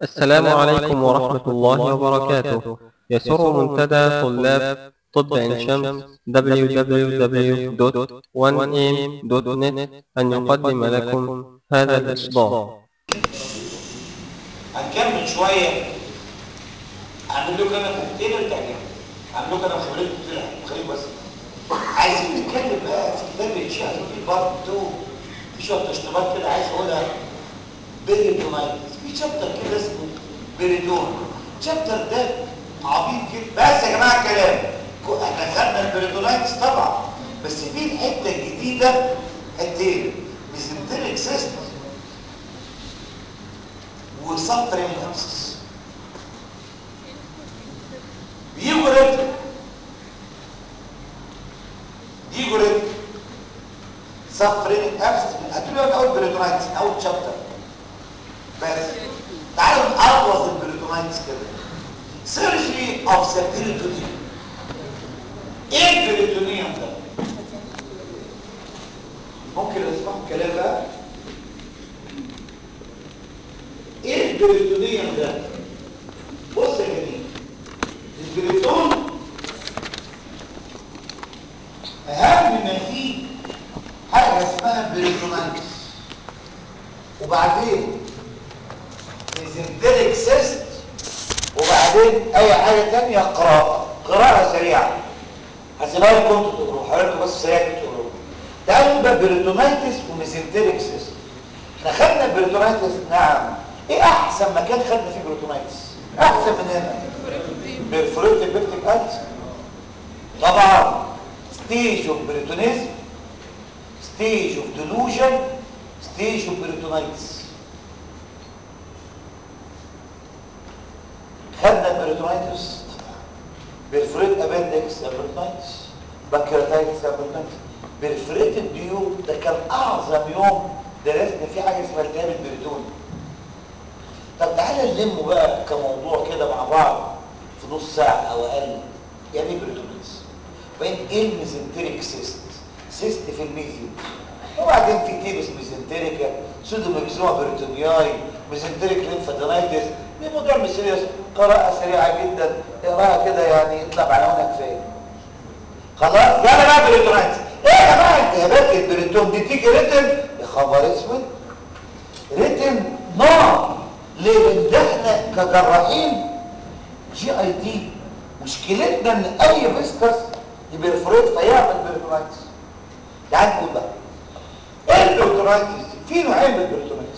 السلام عليكم ورحمة الله وبركاته يسر منتدى طلاب طب عين شمس www.1am.net أن يقدم لكم هذا الإصدار هنكمل شويه اعمل لكم انا كوكتيل وتعجبه اعمل لكم انا خبرتكم طلع خليك بس عايزين نتكلم بقى في كتاب الشهر في بارت 2 في شويه تشطيبات كده عايز اقولها بيريدونايتس في شابتر كده اسمه بيريدون الشابتر ده عبيط جدا بس يا جماعه الكلام احنا خدنا البيريدونايتس طبعا بس في الحته الجديده حتتين ميزنتريك سيستم وسفرنج ابسس بيجوا رتم بيجوا رتم سفرنج ابسس هتقولوا من اول بريتونايتس من اول شابتر بس تعالوا نعرض البريتونايتس كده سيرجري اوف ذا بريتونيوم ايه البريتونيوم ده ممكن اسمعوا الكلام بقى ايه البريتونيوم ده بص يا جميل البريتون اهم ما فيه حاجه اسمها بريتونايتس وبعدين ميزنتريك سيست وبعدين اي حاجه ثانيه قراءه قراءه سريعه هسيبها لكم انتوا تقروها حضراتكم بس سريع تقروها تعالوا بقى بريتونايتس وميزنتريك سيست احنا خدنا بريتونايتس نعم ايه احسن مكان خدنا فيه بريتونايتس احسن من هنا بيرفوريت البيبتيك ألسر طبعا ستيج اوف بريتونيزم ستيج اوف ديلوجن ستيج اوف بريتونايتس خدنا البريتونايتس بيرفوريت ابندكس بريتونايتس بانكرياتايتس بريتونايتس بيرفوريت الديو ده كان اعظم يوم درسنا فيه حاجه اسمها التهاب البريتوني طب تعالى نلمه بقى كموضوع كده مع بعض في نص ساعة أو أقل يعني ايه بريتونيتس وبعدين ايه الميزنتريك سيست سيست في الميزيوم وبعدين في تيبس ميزنتريكا سودو ميزوما بريتونياي ميزنتريك ليمفادينايتس دي موضوع مش سيريس قراءة سريعة جدا اقراها كده يعني يطلع بعنوانها كفاية خلاص يلا بقى بريتونيتس ايه يا جماعة التهابات البريتون دي تيجي ريتم يا خبر اسود ريتم نار ليه لان ده احنا كجراحين جي اي تي مشكلتنا ان اي فيسكس يبرفوريت فيعمل بيرتونايتس تعال نقول بقى ايه البيرتونايتس في نوعين من البيرتونايتس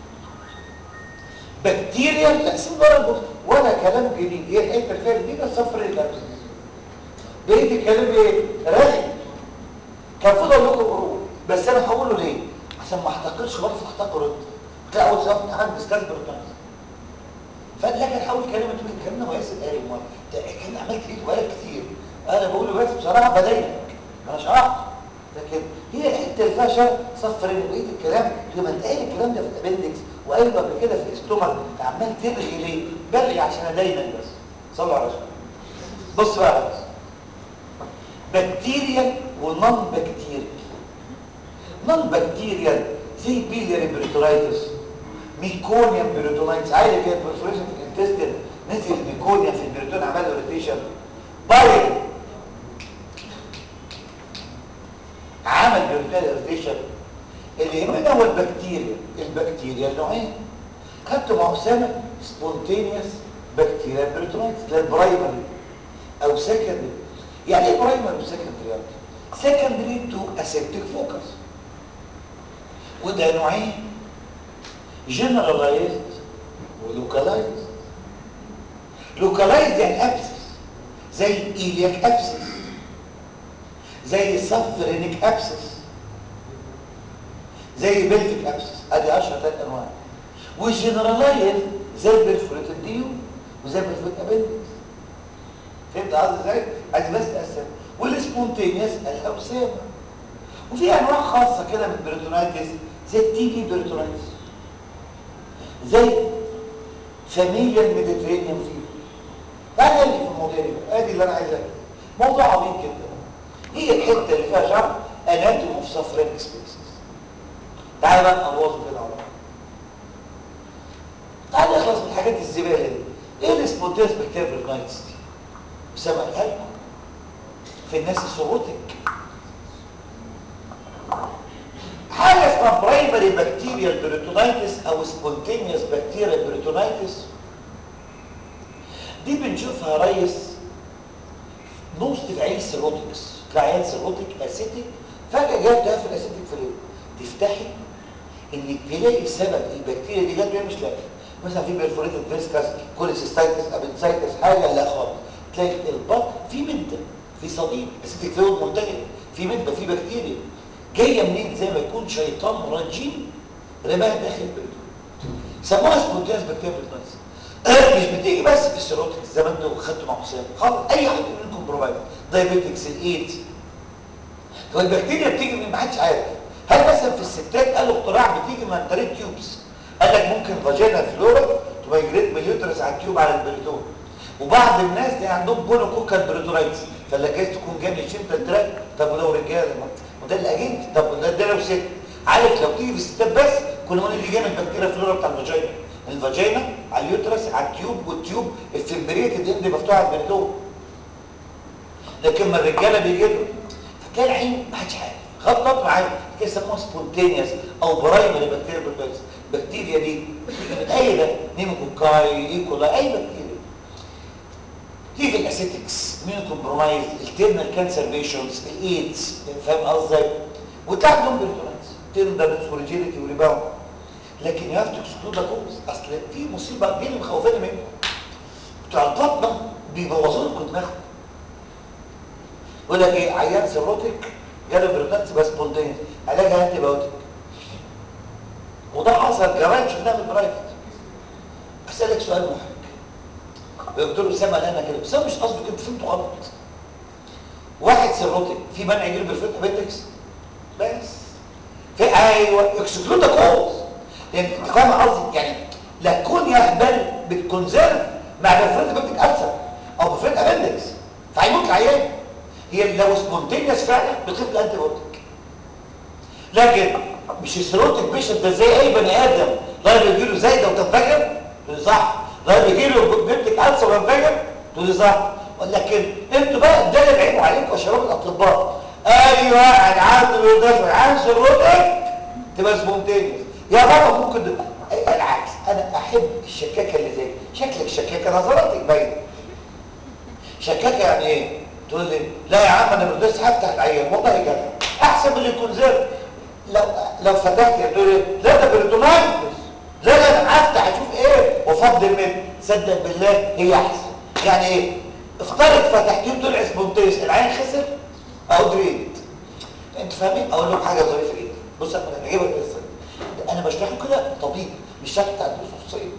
بكتيريا تقسيم ورا البطن ولا كلام جديد هي الحته اللي فيها جديده صفر الابسس بقيت الكلام ايه رغي كان المفروض اقول لكم قروه بس انا هقوله ليه عشان ما احتقرش برضه احتقر انت تلاقي اول سؤال امتحان ديسكاس بيرتونايتس فلكن حاول كلمة تقول الكلام ده وياسر قال ما كان عملت ايه بقالك كتير انا بقول له بس بصراحه بدايلك انا شرحت لكن هي الحته اللي فيها شر صفر ان بقيه الكلام لما انت قايل الكلام ده في الابندكس وقايل قبل كده في الاستومك عمال ترغي ليه برغي عشان ادايمك بس صلوا على رسول بص بقى بس بكتيريا ونون بكتيريا نون بكتيريا زي بيلياري بريتورايتس ميكونيوم بريتونايتس عادي كده برفوريشن في الانتستين نزل ميكونيوم في البريتون عمل له روتيشن بايل عمل بريتونال روتيشن اللي يهمنا هو البكتيريا البكتيريا نوعين خدته مع اسامه سبونتينيوس بكتيريا بريتونايتس ده البرايمري او سكندري يعني ايه برايمري وسكندري سكندري تو اسيبتيك فوكس وده نوعين generalized ولوكالايزد لوكالايزد يعني ابسس زي ايلياك ابسس زي سفرينيك ابسس زي بلفيك ابسس ادي اشهر ثلاث انواع والجنرالايزد زي البرفوريتد ديو وزي البرفوريت ابندكس فهمت قصدي ازاي؟ عايز بس تقسم والسبونتينيوس الاوسام وفي انواع خاصه كده من البريتونايتس زي التي بي بريتونايتس زي فاميليا ميديترينيان فيبر تعالى لي في المواضيع دي ادي اللي انا عايز اقوله موضوع عظيم جدا هي الحته اللي فيها شرح اناتوم اوف سفرينج سبيسز تعالى بقى نبوظه كده على بعض تعالى نخلص من الحاجات الزباله دي ايه السبونتينس بكتيريا بريتونايتس دي اسامه قالها لكم في الناس السوروتك حاجه اسمها برايمري بكتيريال بريتونايتس او سبونتينيوس بكتيريال بريتونايتس دي بنشوفها يا ريس نص في عين سيروتكس تلاقي عين سيروتك اسيتيك فجاه جت في الاسيتيك فلويد تفتحي انك تلاقي سبب البكتيريا دي جت مش لاقي مثلا في بيرفوريتد فيسكاس كوليسيستايتس ابنسايتس حاجه لا خالص تلاقي البطن في مده في صديد اسيتيك فلويد منتهي في مده في بكتيريا جايه منين زي ما يكون شيطان رجيم رماها داخل البيت سموها سبونتينس بكتيريا بريتونايتس مش بتيجي بس في السيروتك زي ما انتوا خدتوا مع حسام خالص اي حد منكم بروفايد دايابيتكس الايدز فالبكتيريا بتيجي من ما حدش عارف هل مثلا في الستات قالوا اختراع بتيجي من طريق تيوبس قال لك ممكن فاجينا فلورا تميجريت من اليوترس على التيوب على البريتون وبعض الناس دي عندهم بونوكوكال بريتونايتس فلا جايز تكون جاي من الشنطه تراك طب ولو رجاله وده الاجنت طب وده ده لو ست عارف لو تيجي في الستات بس كنا نقول دي جايه من البكتيريا فلورا بتاع الفاجينا الفاجينا على اليوترس على التيوب والتيوب الفمبريتد اند مفتوحه على البريتون لكن ما الرجاله بيجي لهم فتلاقي العين ما حدش عارف غلط معايا كده يسموها سبونتينيوس او برايمري بكتيريا بروتويتس البكتيريا دي بتيجي من اي ده نيموكوكاي ايكولا اي بكتيريا تيجي الاسيتكس مين كومبرومايز التيرنال كانسر بيشنز الايدز فاهم قصدي وتلاقي عندهم بيرتونايتس تندرنس وريجيديتي وريباوند لكن يو هاف تو اكسكلود ذا كوز اصل في مصيبه دي اللي مخوفاني منها بتوع البطنه بيبوظوا لكم دماغكم يقول لك ايه عيان سيروتيك جاله بريتانس بس سبونتينيوس علاجها انتي بايوتيك وده حصل كمان شفناه في البرايفت اسالك سؤال محرج الدكتور اسامه قال لنا كده اسامه مش قصده كده فهمته غلط واحد سيروتيك في منع يجيله بريفيت ابيتكس بس في ايوه اكسكلود ذا كوز لان انت فاهم قصدي يعني لا تكون يهبل بتكونزيرف مع بريفيت ابيتك السر او بريفيت ابندكس فهيموت العيان هي لو سبونتينيوس فعلا بتخف الانتي بايوتيك لكن مش السيروتيك بيشنت ده زي اي بني ادم لا بيجيله زايده وتنفجر تقول صح لا بيجيله بيبتك السر وينفجر تقول صح ولكن انتوا بقى ده اللي بعينوا عليكم يا شباب الاطباء ادي واحد عنده بيدافع عن سيروتيك تبقى سبونتينيوس يا بابا ممكن ده. العكس انا احب الشكاكه اللي زي شكلك شكاكه نظراتك باينه شكاكه يعني ايه تقول لي لا يا عم انا بدرس هفتح العيان والله جدع احسن من اللي يكون زر لو لو فتحت تقول لي لا ده بريتونايتس لا لا انا هفتح اشوف ايه وافضل من صدق بالله هي احسن يعني ايه افترض فتحتيه طلع سبونتيس العين خسر او دريد انت فاهمين اقول لكم حاجه ظريفه جدا بص انا هجيبها القصه انا بشرحه كده طبيب مش شرح بتاع دروس خصوصيه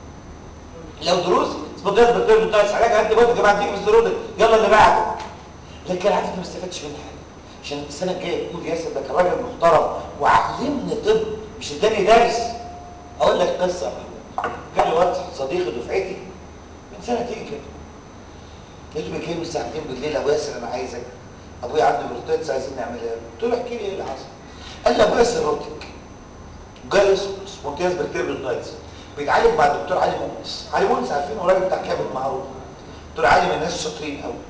لو دروس سبونتيس بكتيريا بتاعت علاج انت برضه جماعه تيجي في الزرود يلا اللي بعده لكن عارف ما استفدتش منها حاجه عشان السنه الجايه تقول ياسر ده كان راجل محترم وعلمني طب مش اداني درس اقول لك قصه كان لي وقت صديقي دفعتي من سنتين كده لقيته بيكلمني الساعه 2 بالليل ابو ياسر انا عايزك ابويا عنده بروتيتس عايزين نعملها له قلت له احكي لي ايه اللي حصل قال لي ابويا سيروتك جاله سبونتياس بكتيريا بروتيتس بيتعالج مع الدكتور علي مونس علي مونس عارفينه راجل بتاع كامل معروف دكتور علي من الناس الشاطرين قوي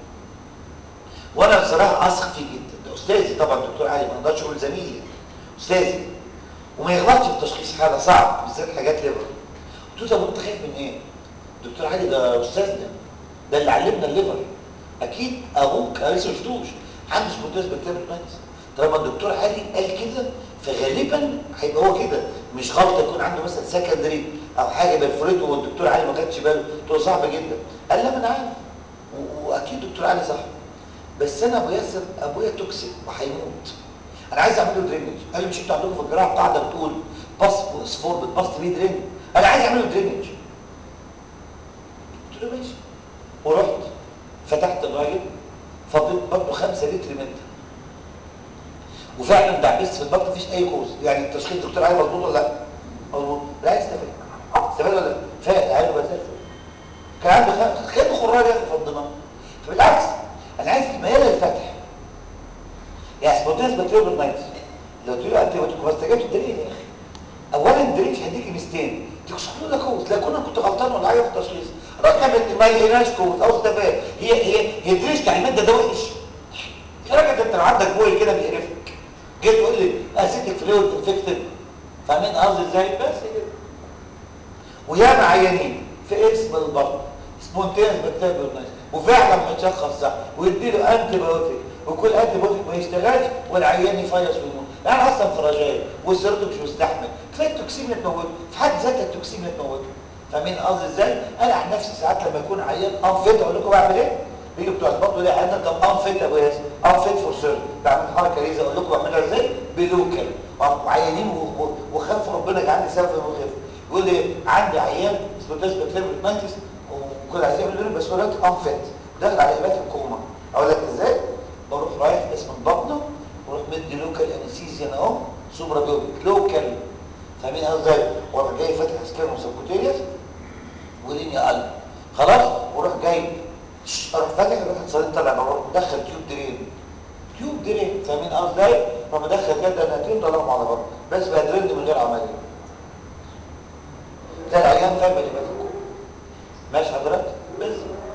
وانا بصراحه اثق فيه جدا ده استاذي طبعا الدكتور علي ما اقدرش اقول زميلي استاذي وما يغلطش في تشخيص حاله صعب بالذات حاجات ليفر قلت له طب انت خايف من ايه الدكتور علي ده استاذنا ده اللي علمنا الليفر اكيد ابوك انا لسه ما شفتوش عنده سبونتاز بكتيريا بلانتس طالما الدكتور علي قال كده فغالبا هيبقى هو كده مش غلطه يكون عنده مثلا سكندري او حاجه بالفريد والدكتور علي ما خدش باله قلت له صعب جدا قال لا ما انا عارف واكيد الدكتور علي صح بس انا ابو ياسر ابويا توكسيك وهيموت انا عايز اعمل له درينج قال لي مش انتوا عندكم في الجراحه قاعده بتقول باص واسفور بتباص بيه درينج انا عايز اعمل له درينج قلت له ماشي ورحت فتحت الراجل فضيت بطنه 5 لتر منها وفعلا دعبست في البطن مفيش اي كوز يعني التشخيص الدكتور علي مظبوط ولا لا مظبوط لا استفاد استفاد ولا لا فات عارف بقى كان عنده خ... خد خراج ياخد فضنا فبالعكس انا عايز ميال للفتح يعني سبونتينس بكتيريا نايتس لو تقول انت ما استجبتش الدليل يا اخي اولا الدليل هيديك ميزتين تكسر له كوز لا كنا كنت غلطان ولا حاجه في التشخيص رحنا ما لقيناش كومت او استفاد هي هي هي دريش تعليمات ده ده وحش يا راجل انت لو عندك بوي كده بيقرفك جيت تقول لي اسيتك فلويد انفكتد فاهمين قصدي ازاي بس كده وياما عيانين في اسم البطن سبونتينس بكتيريا وفعلا متشخص صح ويديله انتي بايوتيك وكل انتي بايوتيك ما يشتغلش والعيان يفيص ويموت يعني اصلا في رجاء والسيرته مش مستحمل تلاقي التوكسيميا تموته في حد ذاتها التوكسيميا تموته فاهمين قصدي ازاي انا عن نفسي ساعات لما يكون عيان انفيت اقول لكم بعمل ايه بيجوا بتوع البطن ليه عيان طب انفيت يا ابو ياسر انفيت فور سير بعمل حركه ليزا اقول لكم بعملها ازاي بلوكال وعيانين وخاف ربنا يجعلني سبب وخاف يقول لي عندي عيان اسمه تاس بكتيريا وكل عايزين يعملوا بس هو دلوقتي انفيت داخل على ايبات الكوما اقول لك ازاي بروح رايح اسم البطنه واروح مدي لوكال انستيزيا اهو سوبرا بيوبيك لوكال فاهمين ازاي واروح جاي فاتح سكان وسبكوتيريس وليني قلب خلاص واروح جاي اروح فاتح اروح اتصلت طلع بره مدخل تيوب درين تيوب درين فاهمين ازاي فما ادخل جدا نتيجه طلعهم على بره بس بقى درين من غير عمليه ده العيان فاهم اللي بيتكم ماشي حضرتك بس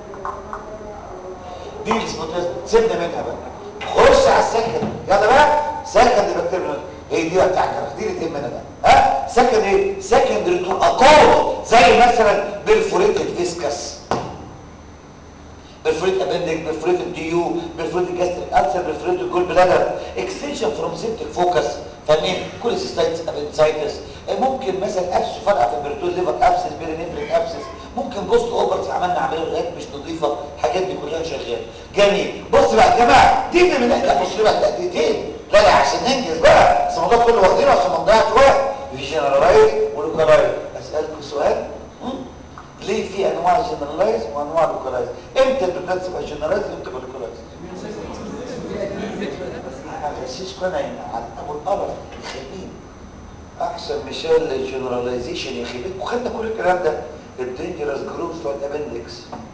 دي الاسبوتيزم سيبنا منها بقى خش على السكن يلا بقى سكن بكتيريا هي دي بقى بتاع دي اللي تهمنا بقى ها سكن ايه سكندري تو اقول زي مثلا بيرفوريتد فيسكس بيرفوريت ابندك بيرفوريت ديو بيرفوريت جاستريك ألسر بيرفوريت جول بلادر اكستنشن فروم سيبتيك فوكس فاهمين كل سيستايتس ابنسايتس ممكن مثلا ابس فرقه في البرتول ليفر ابسس بيرينيفريك ابسس ممكن بوست اوبرت عملنا عمليه لغايه مش نظيفه الحاجات دي كلها شغاله جميل بص بقى يا جماعه دي من احنا بص بقى دقيقتين لا لا عشان ننجز بقى بس الموضوع كله واخدينه عشان ما نضيعش وقت في جنرالايز ولوكالايز اسالكم سؤال ليه في انواع جنرالايز وانواع لوكالايز امتى البلاد تبقى جنرالايز وامتى تبقى لوكالايز غشيش كنا على ابو القرف الخبيب احسن مثال للجنراليزيشن يا خبيب وخدنا كل الكلام ده الدينجرس جروبس بتوع الابندكس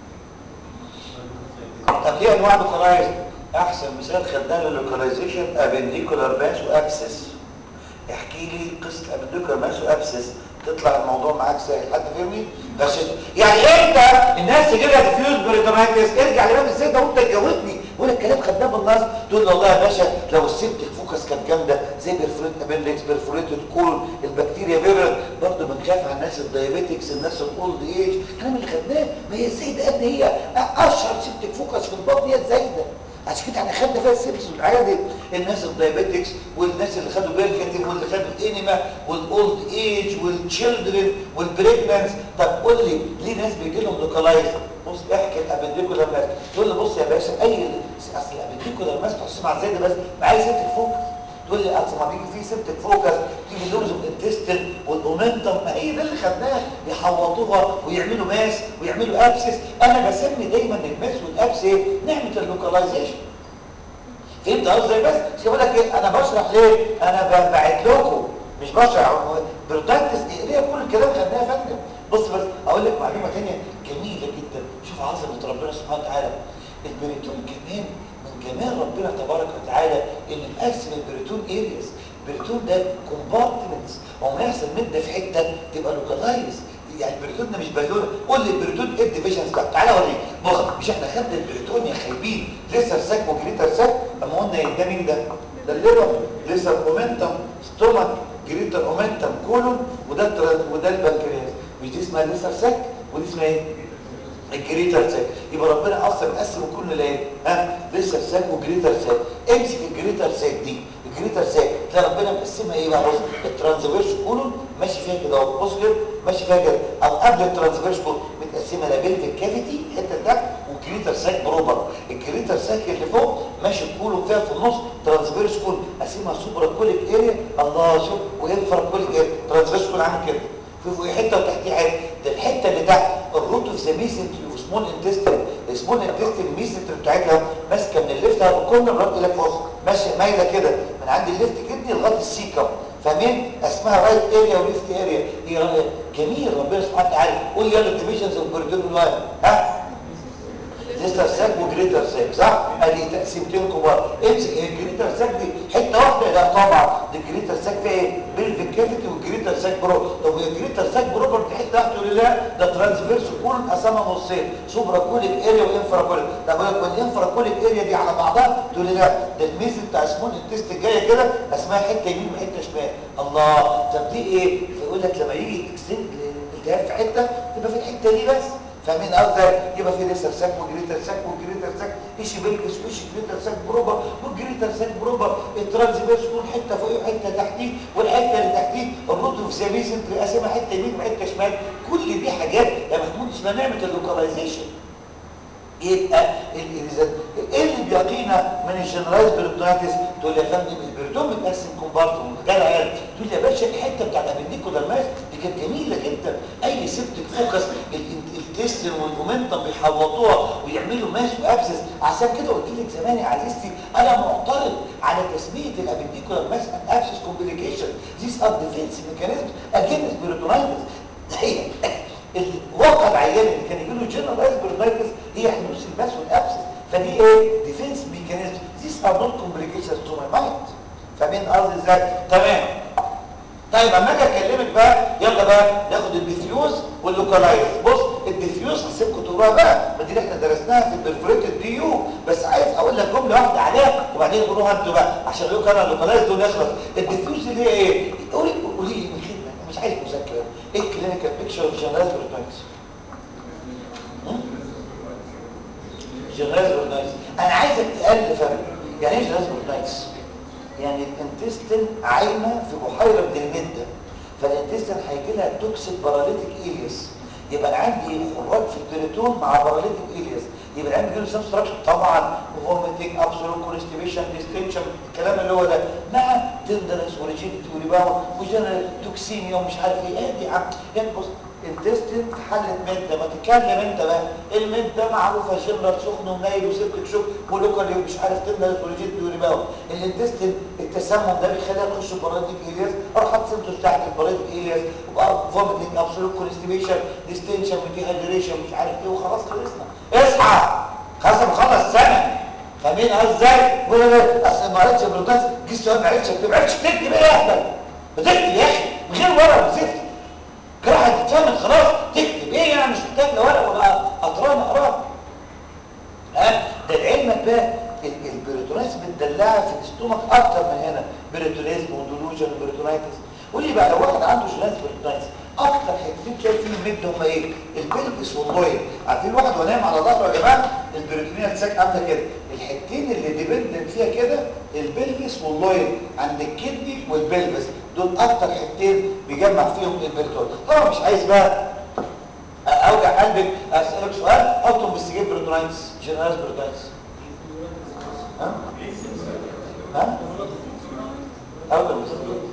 طب ليه انواع لوكالايز احسن مثال خدناه للوكاليزيشن ابنديكولار ماس وابسس احكي لي قصه ابنديكولار ماس وابسس تطلع الموضوع معاك سهل حد فهمني بس يعني امتى الناس تجي لها ديفيوز بريتونايتس ارجع لباب ازاي ده وانت تجاوبني ولا الكلام خدناه بالنص تقول له والله يا باشا لو السيبتك فوكس كانت جامده زي بيرفوريت ابندكس بيرفوريتد كول البكتيريا فيرال برضه بنخاف على الناس الدايابيتكس الناس الاولد ايج الكلام اللي خدناه ما هي الزايده قد هي اشهر سيبتك فوكس في البطن هي الزايده عشان كده احنا خدنا فيها السيبس والعادي الناس الدايابيتكس والناس اللي خدوا بيركتيف واللي خدوا الانيما والاولد ايج والتشيلدرن والبريجنانس طب قول لي ليه ناس بيجي لهم لوكالايز بص احكي الابنديكولار ماس تقول لي بص يا باشا اي اصل الابنديكولار ماس تحس مع زي ده بس معايا سيبتك فوكس تقول لي اصل ما بيجي فيه سيبتك فوكس تيجي لوز الانتستين والاومنتم ما هي ده اللي خدناه يحوطوها ويعملوا ماس ويعملوا ابسس انا بسمي دايما الماس والابس ايه نعمه اللوكاليزيشن فهمت قصدي بس مش بقول لك ايه انا بشرح ليه انا بعت لكم مش بشرح برودكتس ايه كل الكلام خدناه يا فندم بص بس اقول لك معلومه ثانيه جميله جدا شوف عظمه ربنا سبحانه وتعالى البريتون كمان من جمال ربنا تبارك وتعالى ان مقسم البريتون ارياس البريتون ده كومبارتمنتس هو ما يحصل مده في حته تبقى لوكالايز يعني البريتون ده مش بالونه قول لي البريتون ايه الديفيجنز بتاعته تعالى اوريك بص مش احنا خدنا البريتون يا خايبين لسه ساك وجريتر ساك اما قلنا ده مين ده ده الليفر لسه اومنتم ستومك جريتر اومنتم كولون وده وده البنكرياس مش دي اسمها لسه ساك ودي اسمها ايه الجريتر ساك يبقى ربنا اصلا مقسم كل الايه ها لسه ساك وجريتر ساك امسك الجريتر ساك دي الجريتر ساك تلاقي ربنا مقسمها ايه بقى بص الترانسفيرس كولون ماشي فيها كده اهو بص كده ماشي فيها كده او قبل الترانسفيرس كولون متقسمه لبلفيك كافيتي الحته تحت والجريتر ساك بروبر الجريتر ساك اللي فوق ماشي الكولون فيها في النص ترانسفيرس كولون قسمها سوبرا كوليك اريا الله شوف وانفرا كوليك اريا ترانسفيرس كولون عامل كده في فوق حته وتحتيه حته ده الحته اللي تحت الروت اوف ذا ميسنتري وسمول انتستين السمول انتستين الميسنتري بتاعتها ماسكه من الليفت هايبوكوندر لغايه الليفت فوق ماشيه مايله كده من عند الليفت كدني لغايه السيكم فاهمين اسمها رايت اريا وليفت اريا هي جميل ربنا سبحانه وتعالى قول لي يلا الديفيجنز اوف بيرتون لاين ها ليستر ساك وجريتر ساك صح ادي تقسيمتين كبار امسك الجريتر ساك دي حته واحده لا طبعا دي الجريتر ساك فيها ايه بيلفيك كافيتي والجريتر ساك برو طب هي الجريتر ساك بروبر دي حته واحده تقول لي لا ده ترانسفيرس كول قسمها نصين سوبرا كوليك اريا وانفرا كوليك طب هي الانفرا كوليك اريا دي على بعضها تقول لي لا ده الميز بتاع سمول التست الجايه كده اسمها حته يمين وحته شمال الله طب دي ايه فيقول لك لما يجي اكستند التهاب في حته تبقى في الحته دي بس فاهمين قصدي يبقى في ليسر ساك وجريتر ساك وجريتر ساك ايش بيلبس وايش جريتر ساك بروبر والجريتر ساك بروبر الترانزفيرس كل حته فوق وحته تحتيه والحته اللي تحتيه الروت اوف ذا ميزنتري قاسمها حته يمين وحته شمال كل دي حاجات يا محمود اسمها نعمه اللوكاليزيشن يبقى ايه اللي بيقينا من الجنرايز بيرتونايتس تقول يا فندم البيرتون متقسم كومبارتمنت جدع عيال تقول لي يا باشا الحته بتاعت ابنديكولار ماس دي كانت جميله جدا اي سيبتك فوكس التستن والمومنتم بيحوطوها ويعملوا ماس وابسس عشان كده قلت لك زمان يا عزيزتي انا معترض على تسميه الابنديكولار ماس اند ابسس كومبليكيشن ذيس ار ديفنس ميكانيزم اجينست بيرتونايتس هي الواقع العيان اللي كان يجي له جنرالايز بيرتونايتس هي حدوث الماس والابسس فدي ايه ديفنس ميكانيزم ذيس ار نوت كومبليكيشنز تو ماي مايند فاهمين قصدي ازاي تمام طيب اما اجي اكلمك بقى يلا بقى ناخد الديفيوز واللوكالايز بص الديفيوز هسيبكم تقروها بقى ما دي اللي احنا درسناها في البرفوريتد دي يو بس عايز اقول لك جمله واحده عليها وبعدين قولوها انتوا بقى عشان لو كان اللوكالايز دول يخلص الديفيوز اللي هي ايه قولي قولي لي من خدمه مش عايز مذاكره ايه الكلينيكال بيكتشر اوف جنرال بريتونايتس جنرال بريتونايتس انا عايزك تالف يعني ايه جنرال بريتونايتس يعني الانتستين عايمه في بحيره من المده فالانتستين هيجي لها توكسيك باراليتيك ايليس يبقى عندي خراج في البريتون مع باراليتيك ايليس يبقى عندي جيل سبستراكشن طبعا فوميتنج ابسولوت كونستيبيشن ديستنشن الكلام اللي هو ده مع تندرس وريجيديتي وريباوند وجنرال توكسيميا ومش عارف ايه ادي عم يعني بص انتستين حلت مده ما تتكلم انت بقى المده معروفه جنرال سخن ونايل وسبتك شوك ولوكالي ومش عارف تندرس وريجيديتي وريباوند الانتستين التسمم ده بيخليها تخش باراليتيك ايليس اروح حاطط سيمتومز تحت الباراليتيك ايليس وبقى فوميتنج ابسولوت كونستيبيشن ديستنشن وديهايدريشن مش عارف ايه وخلاص خلصنا اصحى خلاص مخلص سنه فاهمين ازاي ولا لا اصل ما عرفتش بروتاس جه السؤال ما عرفتش ما عرفتش تكتب ايه يا احمد بتكتب يا اخي من غير ورقه وزفت قراءه تتفهم خلاص تكتب ايه يعني مش محتاج لا ورقه ولا اطران اقراها ها ده لعلمك بقى البريتونايتس متدلعه في الاستومك اكتر من هنا بريتونيزم ودولوجن وبريتونايتس قولي بقى لو واحد عنده جينات بريتونايتس اكتر حاجتين تلاقي فيهم مد هم ايه البلبس واللوين عارفين واحد ونايم على ظهره يا جماعه البريتونيال ساك عامله كده الحتتين اللي ديبندنت فيها كده البلبس واللوين عند الكدني والبلبس دول اكتر حتتين بيجمع فيهم البريتون طبعا مش عايز بقى اوجع قلبك اسالك سؤال او تنفستيجيت بريتونايتس جينيرال بريتونايتس ها ها او تنفستيجيت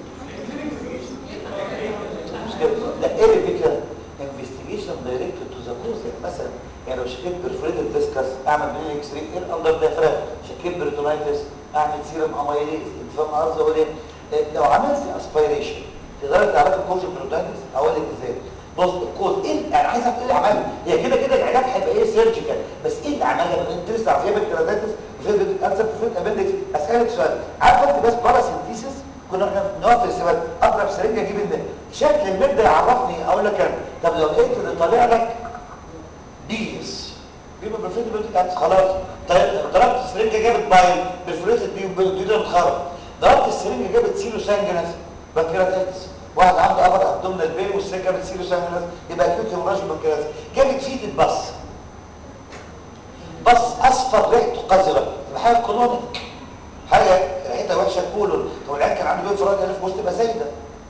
مش كده ده ايه الفكره انفستيجيشن دايركت تو ذا كوز مثلا يعني لو شكيت برفريدد ديسكس اعمل بين اكس راي ايه الاندر ديافراغم شكيت بريتونايتس اعمل سيرم اميليز انت فاهم قصدي اقول ايه لو عملت اسبيريشن تقدر تعرف الكوز بريتونايتس هقول لك ازاي بص الكوز ايه انا عايز اعرف ايه اللي عمله هي كده كده العلاج هيبقى ايه سيرجيكال بس ايه اللي عملها انت لسه عارف فيها بكتيرياتس وفيها كانسر وفيها ابندكس اسالك سؤال عارف انت بس باراسينثيسيس كنا احنا بنقف في السبات اضرب سرنجه اجيب الماده شكل الماده يعرفني اقول لك انا طب لو لقيت اللي طالع لك بيس بيبقى برفريتد بيوتيك خلاص طيب ضربت السرنجه جابت بايل برفريتد دي دي ده متخرب ضربت السرنجه جابت سيلو سانجنس بنكرياتيتس واحد عنده ابر ابدومينال بين والسرنجه جابت سيلو سانجنس يبقى اكيوت هيموراجيك بنكرياتيتس جابت فيتد بس بس اصفر ريحته قذره يبقى حاجه كولونيك حاجه ريحتها وحشه كولون لو العيال كان عنده بين فراد الف وسط تبقى زايده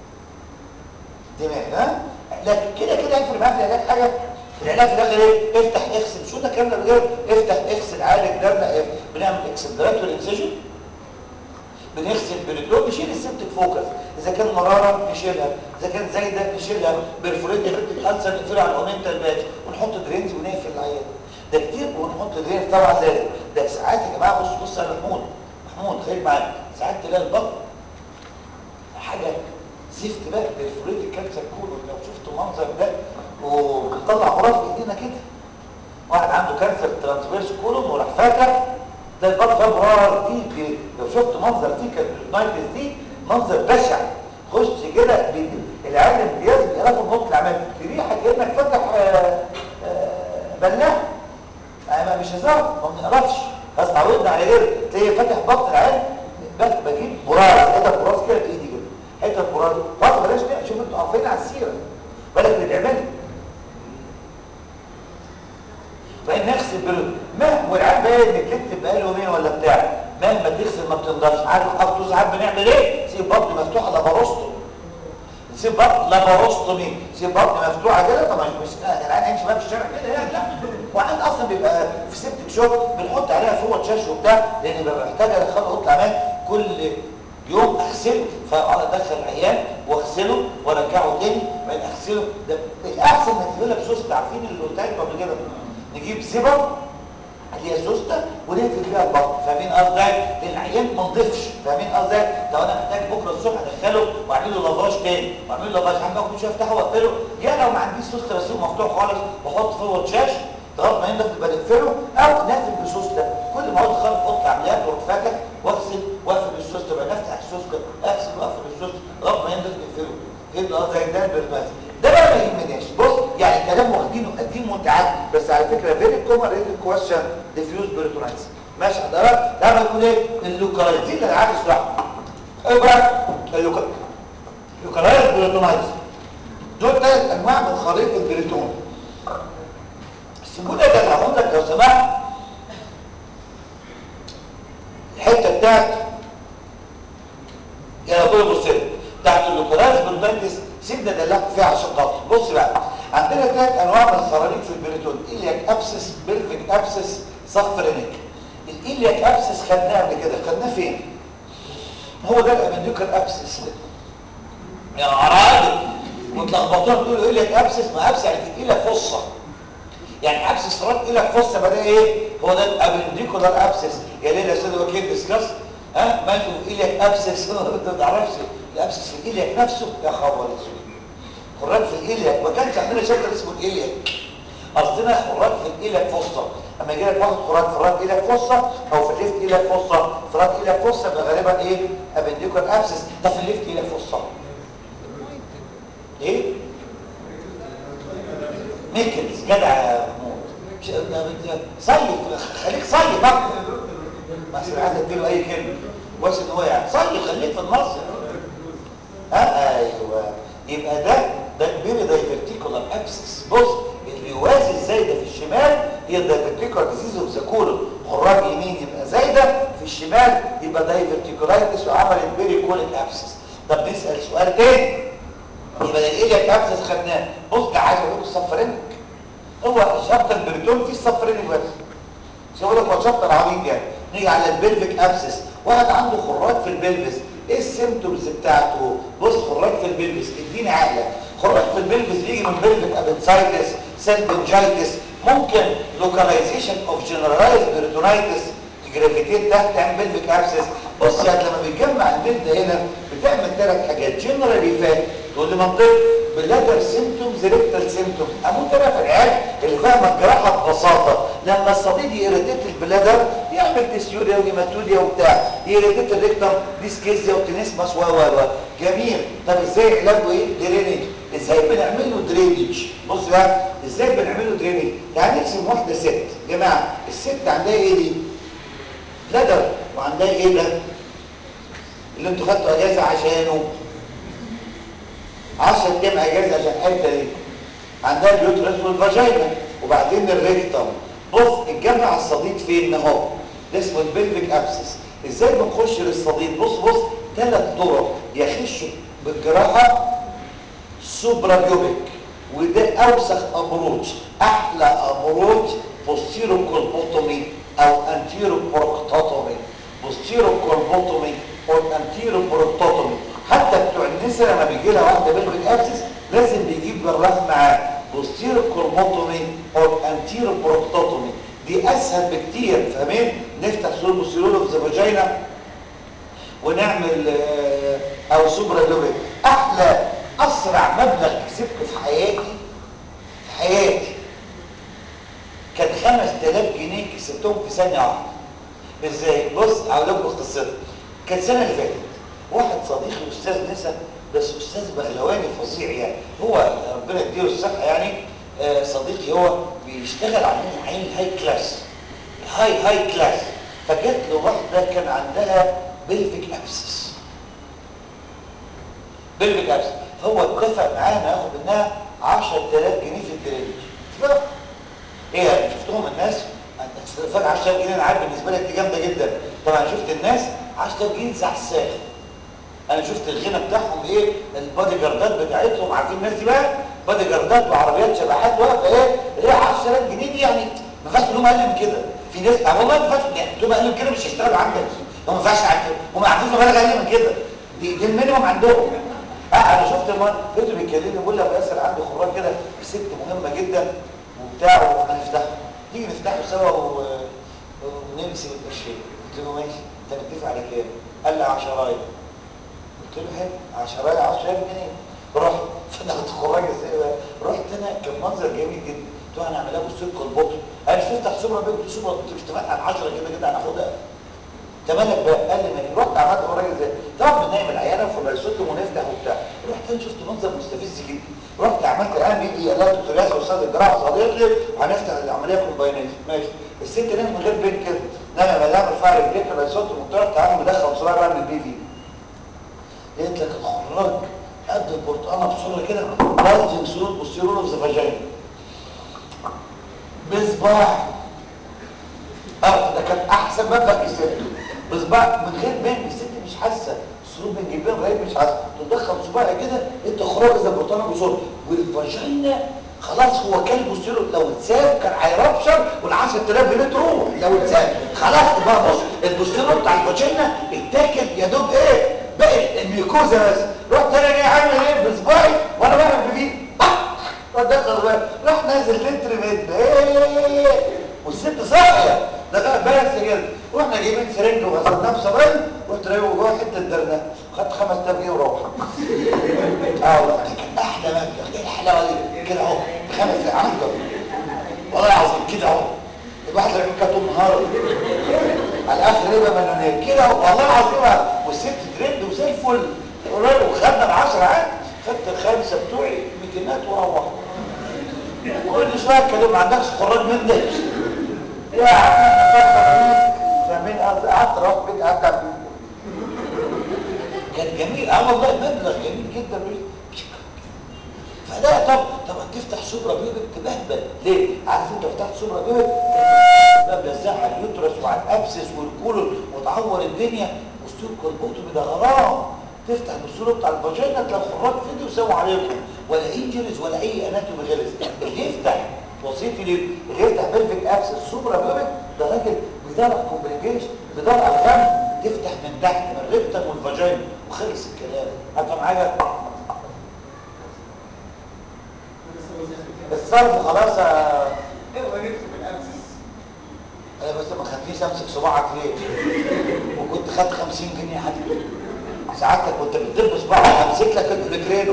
تمام ها لكن كده كده هيفرق معاك في العلاج حاجه العلاج في الاخر ايه افتح اغسل شو ده الكلام ده بجد افتح اغسل عالج درنا بنعمل اكسلراتور انسجن بنغسل بريتون نشيل السبتك فوكس اذا كان مراره نشيلها اذا كان زايده نشيلها برفوريت افكتك السر نقفلها على الاومنتال باتش ونحط درينز ونقفل العيان ده كتير ونحط درينز طبعا لازم ده ساعات يا جماعه بص بص على محمود محمود خليك معايا ساعات تلاقي البطن حاجه زفت بقى برفوريت كانسر كولون لو شفتوا المنظر ده وبيطلع غرف ايدينا كده واحد عنده كانسر ترانسفيرس فاتح ده البطن فيها مرار دي دي- لو شفت منظر دي كانت النايتس دي منظر بشع خش كده بي- العيال الامتياز بيعرفوا النط العمال ريحه كانك فاتح آه، آه، بلاع يعني ما مش هزار ما بنعرفش بس اتعودنا على كده تلاقي فاتح بطن العيال بس بجيب براز حته براز كده بايدي كده حته براز برضه بلاش كده شوف انتوا عارفين على السيره بالك بنعملها فإن نغسل برد مهما والعيال بقى نكتب بقاله يومين ولا بتاع مهما تغسل ما بتنضفش عارف حط ساعات بنعمل ايه؟ سيب بطن مفتوحه لاباروستوم سيب بطن لاباروستومي سيب بطن مفتوحه كده طبعا مش آه، العيال يمشي بقى في الشارع كده يعني لا وعيال اصلا بيبقى في سيبتك شوك بنحط عليها فوط شاش وبتاع لان ببقى محتاج ادخله اوضه العمال كل يوم اغسله فاقعد ادخل العيان واغسله وارجعه تاني بعدين اغسله ده الاحسن انك تعملها بسوسته عارفين اللي قلت لكم قبل كده نجيب زبر اللي هي سوسته ونقفل فيها البطن فاهمين قصدي لان العيان ما نضيفش فاهمين قصدي لو انا محتاج بكره الصبح ادخله واعمل له لافاج تاني واعمل له لافاج عم كل شويه افتحه واقفله يا لو ما عنديش سوسته بسيبه مفتوح خالص واحط فوق شاش لغايه ما ينضف يبقى نقفله او نقفل بسوسته كل ما اقعد اخلص اوضه العمليات واروح فاتح واغسل واقفل بالسوسته بقى نفتح السوسته اغسل واقفل بالسوسته لغايه ما ينضف نقفله فهمت قصدي ده البرنامج ده بقى ما يهمناش بص يعني كلام واخدينه قديم ومتعاد بس على فكره فيري كومن ريتد كويشن ديفيوز بريتونايتس ماشي حضرتك ده بيقول ايه اللوكاليتي اللي العكس صح ايه بقى اللوكاليتي بريتونايتس دول ثلاث انواع من خليط البريتون سيبوني ادلعهم لك لو سمحت الحته بتاعت يا طول بص لي بتاعت اللوكالايز بريتونايتس سيبنا ادلعكم فيها عشان خاطر بص بقى عندنا ثلاث انواع من الخراريج في البريتون ايلياك ابسس بلفيك ابسس صفرينيك الايلياك ابسس خدناه قبل كده خدناه فين هو ده الابنديكال ابسس يا راجل متلخبطين تقولوا ايلياك ابسس ما ابسس يعني في ايلياك فصه يعني ابسس رد ايلياك فصه بدا ايه هو ده الابنديكولار ابسس يا ليلى يا استاذ وكيل ديسكاس ها مالكم ايلياك ابسس انت ما تعرفش الابسس في الايلياك نفسه يا خبر اسود خراج في الإيلياك ما كانش عندنا شابتر اسمه الإيلياك قصدنا خراج في الإيلياك فصة اما يجي لك واحد خراج في الراس إيلياك فصة او في الليفت إيلياك فصة في الراس إيلياك فصة يبقى غالبا ايه ابنديكال ابسس ده في الليفت إيلياك فصة ايه ميكلز جدع يا محمود مش- صيف خليك صيف بقى بس عايز اديله اي كلمه كويس ان هو يعني صيف خليك في النص ها ايوه يبقى ده ده بيري دايفرتيكولار ابسس بص اللي يوازي الزايده في الشمال هي الدايفرتيكولار ديزيز اوف ذا كولون خراج يمين يبقى زايده في الشمال يبقى دايفرتيكولايتس وعملت بيري كوليك ابسس طب نسال سؤال تاني يبقى الايلياك ابسس خدناه بص ده عايز اقول الصفرينك هو شابتر البريتون فيه الصفرينك بس مش هقول لك هو شابتر عميق يعني نيجي على البلفيك ابسس واحد عنده خراج في البلفس ايه السيمتومز بتاعته بص خراج في البلفس اديني عقله خراج في البلفس بيجي من بلفيك ابنسايتس سيلبنجايتس ممكن لوكاليزيشن اوف جنرالايز بيرتونايتس جرافيتيت تحت تعمل بلفيك ابسس بص يعني لما بيتجمع الجلد هنا بتعمل ثلاث حاجات جنرالي فات تقول لي منطق بلادر سيمتومز ريكتال سيمتومز اموت انا في العيال اللي فاهمه الجراحه ببساطه لما الصديد يريتيت البلادر يعمل ديسيوريا وهيماتوريا وبتاع يريتيت الريكتم ديسكيزيا وتنسمس و و و جميل طب ازاي علاجه ايه درينج ازاي بنعمل له درينج بص بقى ازاي بنعمل له درينج تعال نرسم واحده ست يا جماعه الست عندها ايه دي بلادر وعندها ايه ده اللي انتوا خدتوا اجازه عشانه 10 ايام اجازه عشان الحته دي عندها اليوترس والفاجينا وبعدين الريكتم بص الجمع الصديد فين اهو ده اسمه البلفيك ابسس ازاي بنخش للصديد بص بص ثلاث طرق يخشوا بالجراحه سوبرا وده اوسخ ابروج احلى ابروج بوستيرو كولبوتومي او انتيرو بروكتوتومي بوستيرو كولبوتومي او انتيرو بروكتوتومي حتى بتوع النساء لما بيجي لها واحده بلفيك ابسس لازم بيجيب جراح معاه بوستيرو كولبوتومي او انتيرو بروكتوتومي دي اسهل بكتير فاهمين نفتح سور بوستيرو في فاجينا ونعمل آه، او سوبرا دوبي احلى اسرع مبلغ كسبته في حياتي في حياتي كان 5000 جنيه كسبت كسبتهم في ثانيه واحده ازاي بص هقول لكم قصتها كانت السنه اللي فاتت واحد صديقي استاذ نسا بس استاذ بغلواني فظيع يعني هو ربنا يديله الصحه يعني آه، صديقي هو بيشتغل على عين هاي كلاس هاي هاي كلاس فجت له واحده كان عندها بلفيك ابسس بلفيك ابسس فهو اتفق معانا ياخد منها 10000 جنيه في الدرينج بقى ايه يعني شفتهم الناس فجاه 10000 جنيه انا عارف بالنسبه لك دي جامده جدا طبعا شفت الناس 10000 جنيه زعساخ انا شفت الغنى بتاعهم ايه البادي جاردات بتاعتهم عارفين الناس دي بقى بادي جاردات وعربيات شبحات واقفه ايه اللي هي 10000 جنيه دي يعني ما ينفعش لهم اقل من كده في ناس اه والله ما ينفعش يعني لهم اقل من كده مش هيشتغلوا عندك هم ما ينفعش عند- هم عارفين مبالغ اقل من كده دي, دي المينيمم عندهم اه انا شفت مره فضل بيكلمني بيقول لي يا ابو ياسر عندي خراج كده ست مهمه جدا وبتاع وهنفتحه تيجي نفتحه سوا و... ونمسك القرشين قلت له ماشي انت متفق على كام؟ قال لي 10 قلت له حلو 10 10000 جنيه رحت فتحت خراج ازاي بقى رحت انا كان منظر جميل جدا قلت له انا هعملها بالسلك والبطل انا مش هفتح سوبر بيت قلت سوبر قلت مش اتفقنا على 10 كده كده هناخدها انت مالك بقى قال لي مالي رحت عملت خراج ازاي طبعا بننام العياله فبرسلت ونفتح وبتاع رحت انا شفت منظر مستفز جدا رحت عملت الان بيجي قال لها دكتور ياسر استاذ الجراحه صديقي وهنفتح العمليه كومباينيشن ماشي الست نامت من غير بين كده نام مدام رفع رجليك برسلت ومطرت تعالى مدخل بسرعه بعمل بي في لقيت لك الخراج قد البرتقانه بسرعه كده بلجنج سلوت بوستيرول اوف ذا فاجينا بصباع اه ده كان احسن مبلغ كسبته بصباع من غير بين الست مش حاسه سلوك بين جيبين غير مش حاسه تدخل صباعي كده انت خراج زي البرتقانه بسرعه والفاجينا خلاص هو كان بوستيرول لو اتساب كان هيربشر وال 10000 جنيه تروح لو اتساب خلاص بقى بص البوستيرول بتاع الفاجينا اتاكل يا دوب ايه بقت الميكوزا بس رحت انا جاي عامل ايه بصباعي وانا بعمل بيه ودخل بقى راح نازل لتر متر ايه والست صاحيه ده بس كده واحنا جايبين سرنج وغسلناه بصابون رحت رايحه جوه حته درناه خدت 5000 جنيه وروح اه والله ده كان احلى مبلغ ايه الحلاوه دي كده اهو خمس عشر والله العظيم كده اهو الواحد رايح كده طول النهار على الاخر يبقى مليونير كده والله العظيم والست ترند وزي الفل وخدنا ب 10 عادي خدت الخمسه بتوعي ميتينات وروحت كل شويه اتكلم ما عندكش خراج من ده يا عم احنا فاهمين قصدي قعدت اروح بيت قعدت اعمل كان جميل اه والله مبلغ جميل جدا فده طب طبعا تفتح سوبرا بيبك تبهبل ليه؟ عارف انت فتحت سوبرا بيبك بقى ملزق على اليوترس وعلى الابسس والكولون وتعور الدنيا والسوق والبطن ده غرام تفتح بالصوره بتاع الفاجينا تلاقي خراج فيديو يساوي عليكم ولا انجلز ولا اي اناتومي غلس اللي يفتح وصيتي ليه اللي يفتح بلفيك ابسس سوبرا بيبك ده راجل بيدرع كومبليكيشن بيدرع فم تفتح من تحت من الريكتم والفاجينا وخلص الكلام هفهم حاجه الصرف خلاص ايه نكتب الامسس انا بس ما خدتنيش امسك صباعك ليه وكنت خدت 50 جنيه يا حبيبي ساعتك كنت بتدب صباعك همسك لك البوليكرينو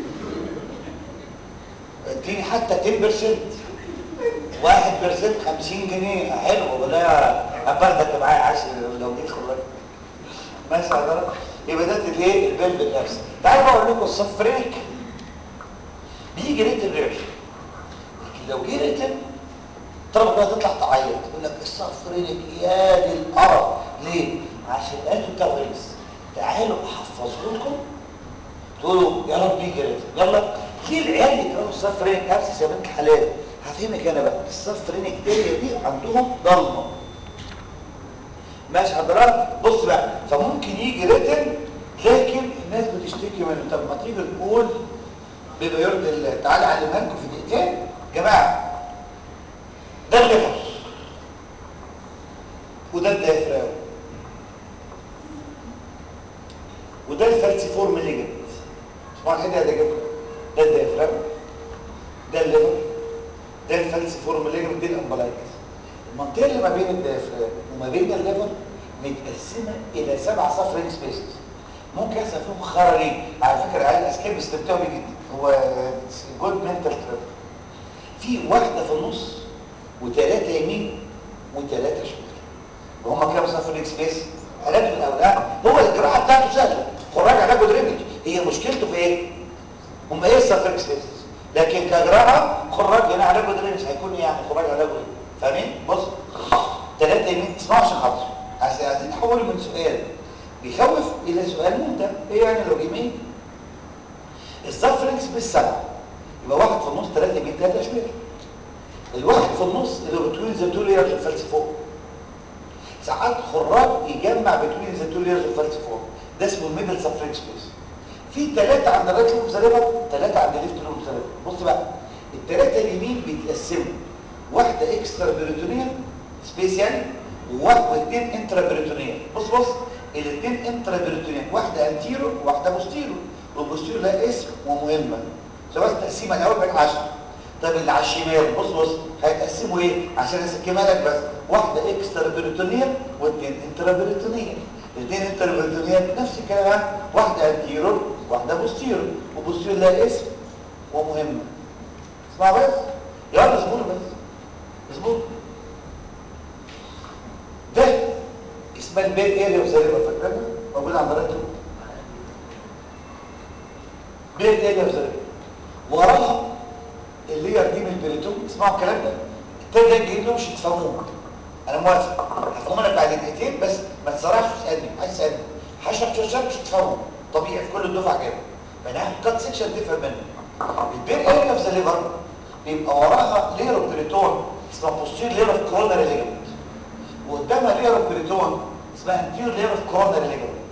اديني حتى 10% واحد بيرسنت 50 جنيه حلو ولا ابردك معايا عشر لو جيت خرجت ماشي يا حضرتك يبقى ده الايه البلد نفسه تعالوا بقى اقول لكم الصفريك بيجي ريت الريش لكن لو جه ريتم طبعا بقى تطلع تعيط تقول لك الصفرينك يا دي القرف ليه عشان قالوا بتاع غلس تعالوا احفظه لكم تقولوا يا رب يجي ريتم يلا في العيال يكرهوا الصفرينك نفس يا بنت حلال هفهمك انا بقى الصفرينك اريا دي عندهم ضلمه ماشي حضرتك بص بقى فممكن يجي ريتم لكن الناس بتشتكي منه طب ما تيجي نقول بما يرضي الله تعالى اعلمها لكم في دقيقتين جماعه ده الليفر وده الدايفرام وده الفالسيفورم ليجمنت اسمعوا الحته دي جبت ده الدايفرام ده الليفر ده الفالسيفورم ليجمنت دي الامبلايكس المنطقه اللي ما بين الدايفرام وما بين الليفر متقسمه الى سبع صفر سبيسز ممكن يحصل فيهم خراريج على فكره عيال الاسكيب بيستمتعوا بيه جدا هو جود منتال تريب في واحده في النص وثلاثه يمين وثلاثه شمال وهم كام سفرنج سبيس علاج من الاولاد هو الجراحه بتاعته سهله خراج علاجه درينج هي مشكلته في ايه هم ايه السفرنج سبيس لكن كجراحه خراج هنا علاجه درينج هيكون إيه يعني خراج علاجه ايه فاهمين بص ثلاثه يمين اسمعوا عشان خاطر عايز عايزين نحول من سؤال بيخوف الى سؤال ممتع ايه يعني لو جميل السفرنج سبيس سبعه يبقى واحد في النص ثلاثه يمين ثلاثه شمال الواحد في النص اللي بتوين ذا تو ليرز الفلسفه ساعات خراج يجمع بتوين ذا تو ليرز الفلسفه ده اسمه الميدل سفرنج سبيس في ثلاثه عند الرايت لوب زليفر ثلاثه عند الليفت لوب زليفر بص بقى الثلاثه اليمين بيتقسموا واحده اكسترا بريتونيال سبيس يعني وواحد واثنين انترا بريتونيال بص بص الاثنين انترا بريتونيال واحده انتيرو وواحده بوستيرو والبوستيرو لها اسم ومهمه سواء التقسيمه الاول من 10 طب اللي على الشمال بص بص هيتقسموا ايه عشان اسكمها لك بس واحده اكسترا بريتونيال واثنين انترا بريتونيال الاثنين انترا بريتونيال نفس الكلام واحده انتيرو واحده بوستيرو وبوستيرو لها اسم ومهمه اسمع بس يلا اصبر بس اصبر ده اسمها البيت اريا وزاربه فاكرها موجوده عند راتب بيت اريا وزاربه وراها اللير دي من البريتون اسمعوا الكلام ده التاني ده الجديد مش تفهموه انا موافق هفهمه لك بعد دقيقتين بس ما تسرعش تسالني عايز تسالني هشرح شويه مش تفهمه طبيعي في كل الدفعه كده فانا كات سيكشن تفهم منه البير اريا في ذا ليفر بيبقى وراها لير اوف بريتون اسمها بوستير لير اوف كوروناري ليجمنت وقدامها لير اوف بريتون اسمها انتير لير اوف كوروناري ليجمنت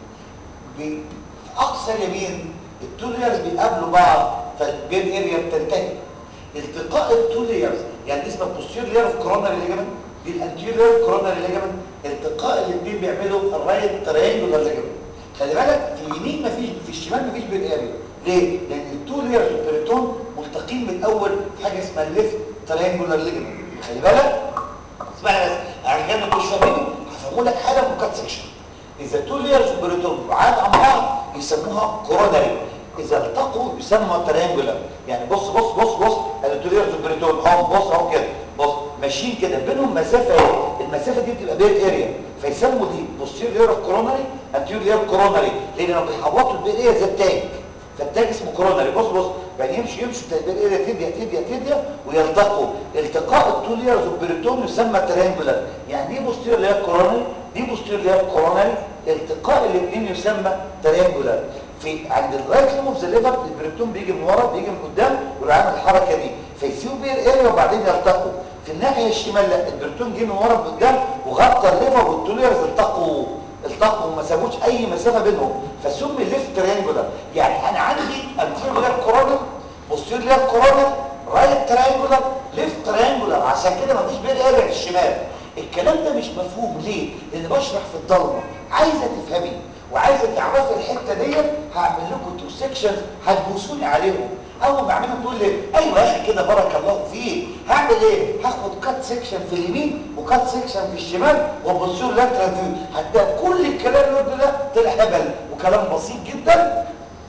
في اقصى اليمين التو ليرز بيقابلوا بعض فالبير اريا بتنتهي التقاء التو ليرز يعني دي اسمها بوستير لير اوف كوروناري ليجمنت دي الانتير لير اوف كوروناري ليجمنت التقاء الاثنين بيعملوا الرايت تريانجولار ليجمنت خلي بالك في اليمين مفيش في الشمال مفيش بير اريا ليه؟ لان التو ليرز البريتون ملتقين من الاول في حاجه اسمها الليفت تريانجولار ليجمنت خلي بالك اسمعني بس عشان ما تكونش فاهمين هفهموا لك حاجه من كات سكشن اذا تو ليرز بريتون بعاد عن بعض يسموها كوروناري اذا التقوا يسمى تريانجولار يعني بص بص بص بص التو ليرز بريتون اهو بص اهو كده بص ماشيين كده بينهم مسافه ايه المسافه دي بتبقى بير اريا فيسموا دي بوستير لير اوف كوروناري انتير لير كوروناري لان لما بيحوطوا البير اريا زي التانك فالتاج اسمه كوروناري بص بص يعني يمشي يمشي البير اريا تديا تديا تديا ويلتقوا التقاء التو ليرز والبريتون يسمى تريانجولار يعني دي بوستير لير كوروناري دي بوستير لير كوروناري التقاء الاثنين يسمى تريانجولار في عند الرايت لوب اوف ذا ليفر البريتون بيجي من ورا بيجي من قدام ويروح عامل الحركه دي فيسيبوا بير اريا وبعدين يلتقوا في الناحيه الشمال لا البريتون جه من ورا لقدام وغطى الليفر والتوليرز التقوا التقوا وما سابوش اي مسافه بينهم فسمي ليفت تريانجولار يعني انا عندي انتيريور كورونال بوستيريور كورونال رايت تريانجولار ليفت تريانجولار عشان كده مفيش بير اريا في الشمال الكلام ده مش مفهوم ليه لان بشرح في الضلمه عايزه تفهمي وعايزه تعرفي الحته ديت هعمل لكم تو سيكشنز هتبوسوني عليهم اول ما اعملها تقول لي ايوه يا اخي كده بارك الله فيك هعمل ايه هاخد كات سيكشن في اليمين وكات سيكشن في الشمال وبصير لاترال فيو هتلاقي كل الكلام اللي قلته ده طلع هبل وكلام بسيط جدا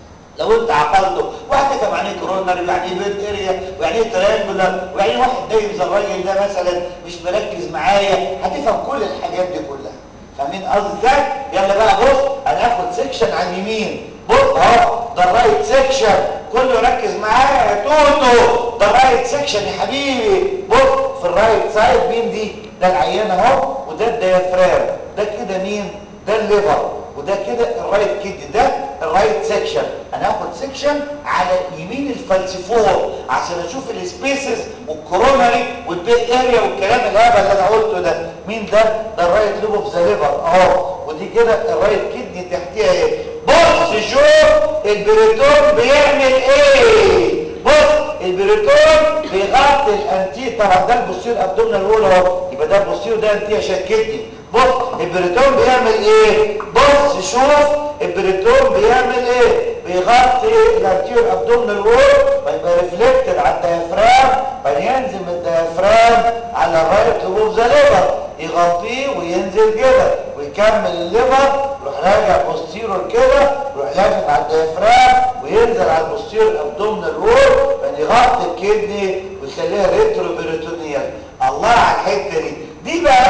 لو انت عقلته واحد يفهم يعني ايه كورونر ويعني ايه بيت اريا ويعني ايه تريانجولار ويعني ايه واحد نايم زي الراجل ده مثلا مش مركز معايا هتفهم كل الحاجات دي كلها فاهمين قصدي ازاي يلا بقى بص انا هاخد سيكشن على اليمين بص اهو ده الرايت سيكشن كله ركز معايا يا توتو ده الرايت سيكشن يا حبيبي بص في الرايت سايد مين دي ده العيان اهو وده الديافرام ده كده مين ده الليفر وده كده الرايت كدني ده الرايت سيكشن انا هاخد سيكشن على يمين الفالسيفور عشان اشوف السبيسز والكوروناري والبيت اريا والكلام الهبل اللي انا قلته ده مين ده ده الرايت لوب اوف ذا ليفر اهو ودي كده الرايت كدني تحتيها ايه بص شوف البريتون بيعمل ايه بص البريتون بيغطي الانتي طبعا ده البوستير ابدومينال وول اهو يبقى ده البوستير ده انتي شكتني بص البريتون بيعمل ايه بص شوف البريتون بيعمل ايه بيغطي الانتير ابدومينال وول فيبقى ريفلكتد على الديافرام فينزل من الديافرام على الرايت لوب ذا ليفر يغطيه وينزل كده ويكمل الليفر يروح راجع بوستيرور كده يروح لافف على الديافرام وينزل على البوستيرور ابدومينال وول يغطي الكدني ويخليها ريترو بريتونيال الله على الحته دي دي بقى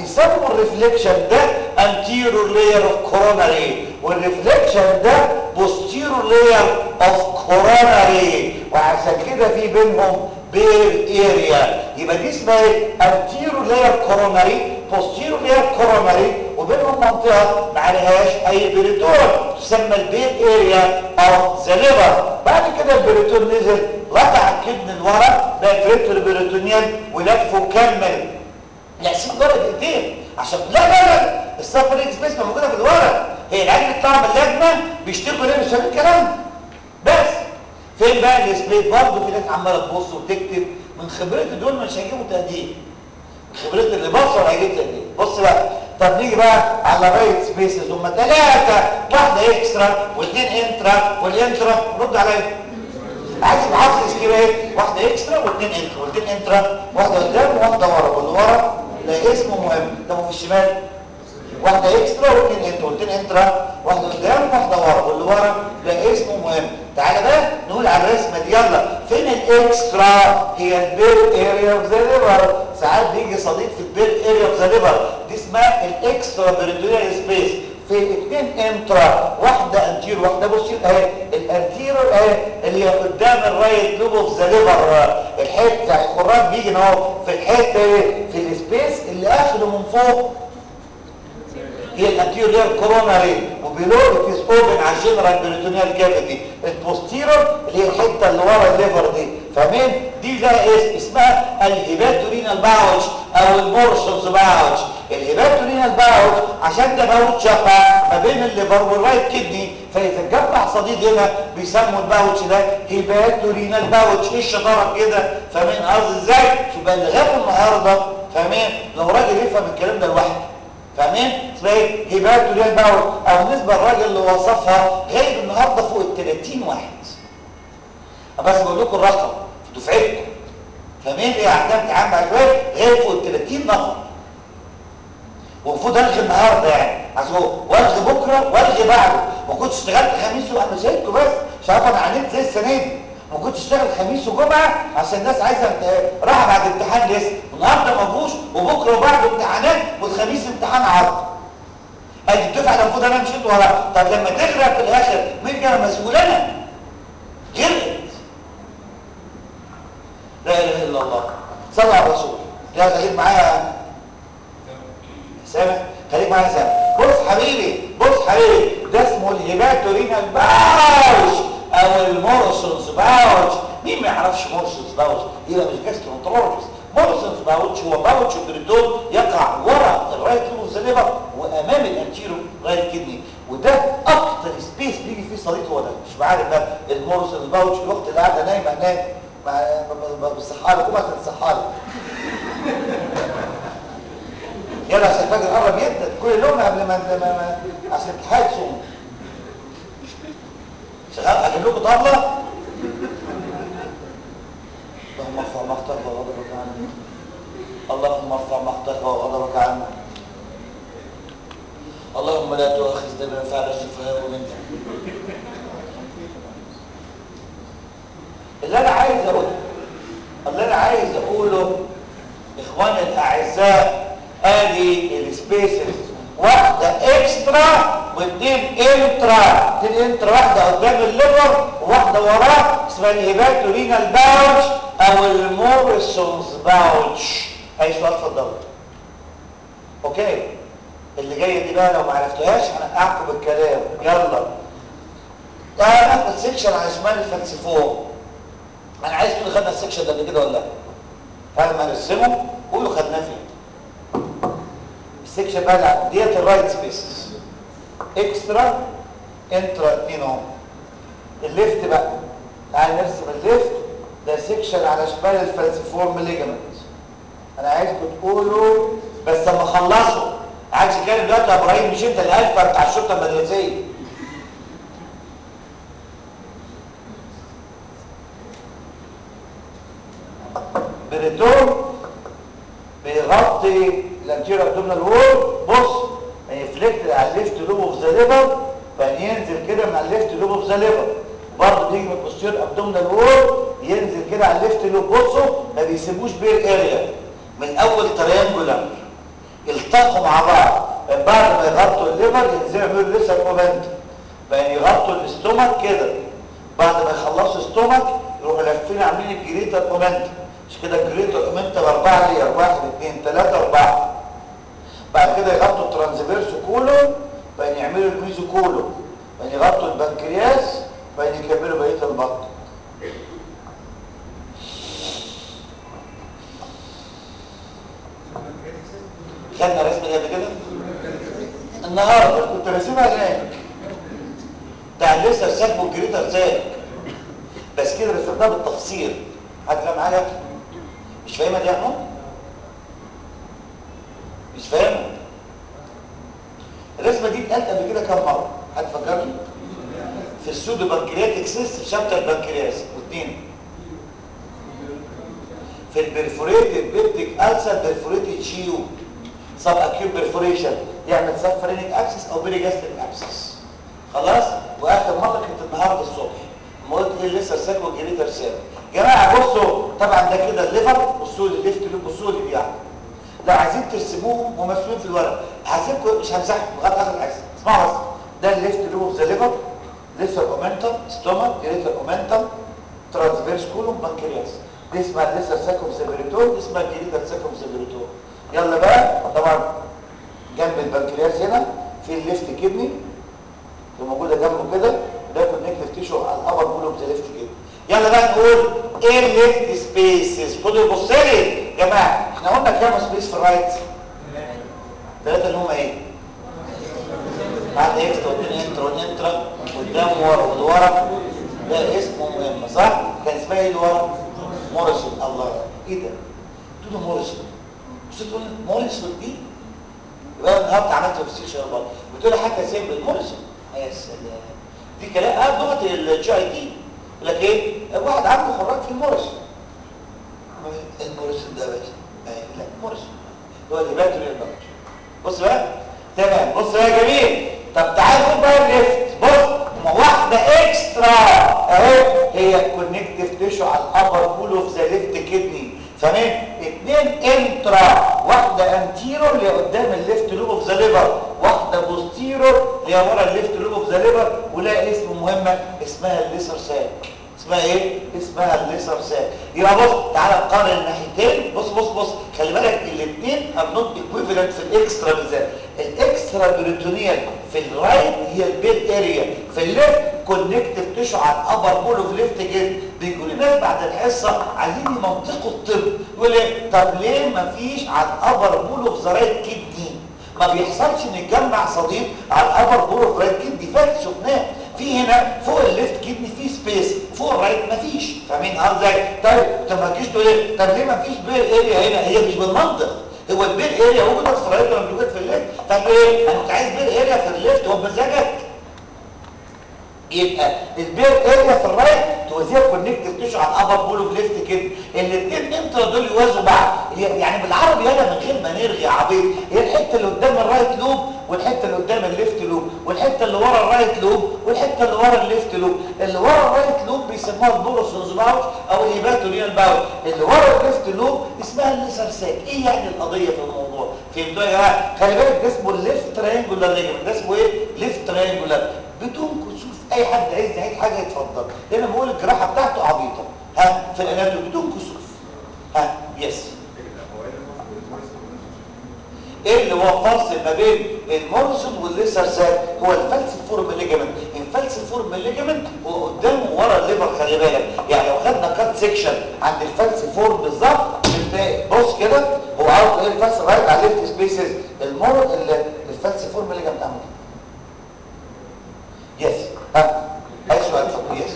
بيسموا الريفليكشن ده anterior layer of coronary والريفليكشن ده posterior layer of coronary وعشان كده في بينهم بير اريا يبقى دي اسمها ايه anterior layer coronary posterior layer coronary وبينهم منطقه ما عليهاش اي بريتون تسمى البير اريا او ذا ليفر بعد كده البريتون نزل رفع الكدن لورا بقى الفريتور بريتونيال ولف وكمل لا سيب ورا بايدين عشان لا لا لا السفر سبيس موجوده في الورق هي العيال بتاع من اللجنه بيشتكوا ليه مش فاهم الكلام بس فين بقى السبيس برضه في ناس عماله تبص وتكتب من خبرتي دول مش هيجيبوا تقدير خبرتي اللي بصر هيجيب تقدير بص بقى طب نيجي بقى على رايت سبيسز هم ثلاثه واحده اكسترا واثنين انترا والانترا رد عليا عايز محافظ اسكيما ايه واحده اكسترا واثنين انترا واثنين انترا واحده قدام وواحده ورا واللي ورا ده اسمه مهم ده في الشمال واحده اكسترا واثنين انترا واثنين انترا واحده قدام وواحده ورا واللي ورا ده اسمه مهم تعالى بقى نقول على الرسمه دي يلا فين الاكسترا هي البير اريا اوف ذا ليفر ساعات بيجي صديق في البير اريا اوف ذا ليفر دي اسمها الاكسترا بيريتونيال سبيس في اثنين انترا واحده انتير واحده بوستير اهي الانتيرور اهي اللي هي قدام الرايت لوب اوف ذا ليفر الحته الخراج بيجي اهو في الحته ايه في السبيس اللي اخره من فوق هي الانتيرور لير كوروناري وبيلو ات از اوبن على الجنرال بيريتونيال كافيتي البوستيرور اللي هي الحته اللي ورا الليفر دي فاهمين دي لها اسم اسمها الهيباتورينال باوتش او المورسونز باوتش الهيباتورينال باوتش عشان ده باوتش يقع ما بين الليفر والرايت كدني فيتجمع صديد هنا بيسموا الباوتش ده هيباتورينال باوتش ايه الشطاره كده فاهمين قصدي ازاي يبقى اللي غاب النهارده فاهمين لو راجل يفهم الكلام ده لوحده فاهمين اسمها ايه هيباتوريال باوتش او بالنسبه للراجل اللي وصفها غايب النهارده فوق ال 30 واحد بس بقول لكم الرقم في دفعتكم فاهمين ايه عندها امتحان بعد شويه غايب فوق ال 30 نفر ومفروض الغي النهارده يعني عشان هو والغي بكره والغي بعده ما كنتش اشتغلت خميس وانا زيكم بس مش عارف انا عانيت زي السنه دي ما كنتش اشتغل خميس وجمعه عشان الناس عايزه راحه بعد امتحان لسه النهارده ما فيهوش وبكره وبعده امتحانات والخميس امتحان عرض ادي الدفعه اللي المفروض انا مشيت وراها طب لما تغرق في الاخر مين كان مسؤول انا غرقت لا اله الا الله صلى على الرسول يلا خليك معايا سامع خليك معايا سامع بص حبيبي بص حبيبي ده اسمه الهيباتورينال باوش او المورسونز باوش مين ما يعرفش مورسونز باوش يبقى مش جاسترونترولوجيست مورسونز باوش هو باوش بريتون يقع ورا الرايت لوب ليفر وامام الانتيرو رايت كدني وده اكتر سبيس بيجي فيه صليط هو ده مش عارف بقى المورسونز باوش الوقت اللي قاعده نايمه هناك ما بصحالك وما تتصحالك يلا عشان الفجر قرب جدا كل يوم قبل ما ما عشان الاتحاد صوم شغال اجيب لكم طاوله اللهم ارفع مقتك وغضبك عنا اللهم ارفع مقتك وغضبك عنا اللهم لا تؤاخذنا بما فعل السفهاء منا اللي انا عايز اقوله اللي انا عايز اقوله اخواني الاعزاء ادي السبيسز واحدة اكسترا واثنين انترا اثنين انترا واحدة قدام الليفر وواحدة وراه اسمها الهيباتورينال باوتش او الموريسونز باوتش اي سؤال اتفضل اوكي اللي جاية دي بقى لو ما عرفتوهاش هنقعكم بالكلام يلا تعالى ناخد سيكشن على شمال الفلسفون انا عايز تقول خدنا السيكشن ده قبل كده ولا لا هل ما نرسمه قولوا خدناه فين السكشن بقى ديت الرايت سبيس اكسترا انترا اتنين اهو الليفت بقى تعال نرسم الليفت ده سكشن على شمال الفالسيفورم ليجامنت انا عايزكم تقولوا بس لما اخلصوا عايز اتكلم دلوقتي يا ابراهيم مش انت الالفا بتاع الشرطه المدرسيه بريتون بيغطي الانتيريور ابدومينال وول بص هيفلكت على الليفت لوب اوف ذا ليفر فينزل كده من على الليفت لوب اوف ذا ليفر برضه بيجي من البوستيريور ابدومينال وول ينزل كده على الليفت لوب بصوا ما بيسيبوش بير اريا من اول تريانجولار التاتش يشتقوا مع بعض بعد ما يغطوا الليفر ينزلوا يعملوا لسه مومنت بقى يغطوا الاستومك كده بعد ما يخلصوا استومك يروحوا لافين عاملين الجريتر مومنت مش كده الجريتر مومنت باربعه لير واحد اثنين ثلاثه اربعه بعد كده يغطوا الترانسفيرس كولون بقى يعملوا الميزو كولون بقى يغطوا البنكرياس بقى يكملوا بقيه البطن خدنا رسمه دي قبل كده النهارده كنت راسمها هناك بتاع لسه ساك والجريتر ساك بس كده رسمناها بالتفصيل حد فاهم حاجه مش فاهمها دي يا احمد مش فاهمها الرسمه دي اتقالت قبل كده كام مره حد فكرني في السودو بنكرياتيك سيست في شابتر البنكرياس واثنين في البرفوريتد بيبتيك ألسر برفوريتد شيو سب اكيوت برفوريشن يعمل سب فرينيك اكسس او بيريجاستريك اكسس خلاص واخر مره كانت النهارده الصبح ما قلت ايه لسه ساك والجريتر ساك جماعه بصوا طبعا ده كده الليفر بصوا لي الليفت لوب بصوا لي دي يعني لو عايزين ترسموهم ومرسومين في الورق هسيبكم مش همسحهم لغايه اخر الحصه اسمعوا بس ده الليفت لوب اوف ذا ليفر ليفر اومنتم ستومك جريتر اومنتم ترانسفيرس كولوم بنكرياس دي اسمها الليسر ساكوم سيبريتور دي اسمها الجريتر ساكوم سيبريتور يلا بقى طبعا جنب البنكرياس هنا في الليفت كدني موجوده جنبه كده ده كونكتيف تيشو على الابر بول اوف ذا ليفت كدني يلا بقى نقول ايه الليفت سبيسز خدوا بصوا لي يا جماعه احنا قلنا كام سبيس في الرايت ثلاثه اللي هم ايه بعد اكسترا واثنين انترا والانترا قدام ورا والورا ده اسمه مهم صح كان اسمها ايه اللي ورا موريسون الله ايه ده تقول موريسون مش تقول موريسون دي يبقى النهارده عملت تفسير شربات بتقول حتى سيمبل موريسون يا سلام دي كلام اه لغه الجي اي تي يقول لك ايه واحد عنده خراج في الموريسون الموريسون ده باشا لا موريسون هو اللي باتوا للنقش بص بقى تمام بص بقى يا جميل طب تعال نقول بقى الليفت بص ما واحده اكسترا اهو هي كونكتيف تيشو على الابر بول اوف ذا ليفت كدني تمام اثنين انترا واحده انتيرور اللي قدام الليفت لوب اوف ذا ليفر واحده بوستيرور اللي ورا الليفت لوب اوف ذا ليفر ولا اسم مهمه اسمها الليسر ساك اسمها ايه اسمها الليسر ساك يبقى بص تعالى نقارن الناحيتين بص بص بص خلي بالك الاثنين ار نوت ايكويفالنت في الاكسترا بالذات الاكسترا بريتونيال في الرايت هي البيت اريا في الليفت كونكتيف تيشو على الابر بول اوف ليفت جد بيقول الناس بعد الحصه عايزين يمنطقوا الطب يقول ايه طب ليه ما فيش على الابر بول اوف ذا رايت كدني ما بيحصلش ان يتجمع صديد على الابر بول اوف رايت كدني فات شفناه في هنا فوق الليفت كدني في سبيس فوق الرايت مفيش فاهمين ازاي طيب طب ما تجيش تقول ايه طب ليه مفيش بير اريا هنا هي مش بالمنطق هو البير اريا موجوده في الرايت ولا موجوده في الليفت طب ايه انا كنت عايز بير اريا في الليفت هو بمزاجك يبقى البير اريا في الرايت توزيع كونكتيف تيشو على الابر بول اوف ليفت كده الاثنين انترا دول يوازوا بعض يعني بالعربي هنا من غير ما نرغي عبيط هي الحته اللي قدام الرايت لوب والحته اللي قدام الليفت لوب والحته اللي ورا الرايت لوب والحته اللي ورا الليفت لوب اللي ورا الرايت لوب بيسموها البوروسونز باوتش او الهيباتوريال باوتش اللي ورا الليفت لوب اسمها الليسر ساك ايه يعني القضيه في الموضوع فهمتوا يا جماعه خلي بالك ده اسمه الليفت تريانجولار ليجمنت ده اسمه ايه ليفت تريانجولار بدون كسوف اي حد عايز يعيد حاجه يتفضل لان بقول الجراحه بتاعته عبيطه ها في الاناتومي بدون كسوف ها يس ايه اللي هو فاصل ما بين المورسون والليسر ساك هو الفالسيفورم ليجمنت الفالسيفورم ليجمنت هو قدامه ورا الليفر خلي بالك يعني لو خدنا كات سيكشن عند الفالسيفورم بالظبط بنلاقي بص كده هو عاوز ايه الفالس رايت على ليفت سبيسز المور الفالسيفورم ليجمنت عامل يس ها اي سؤال اتفضل يس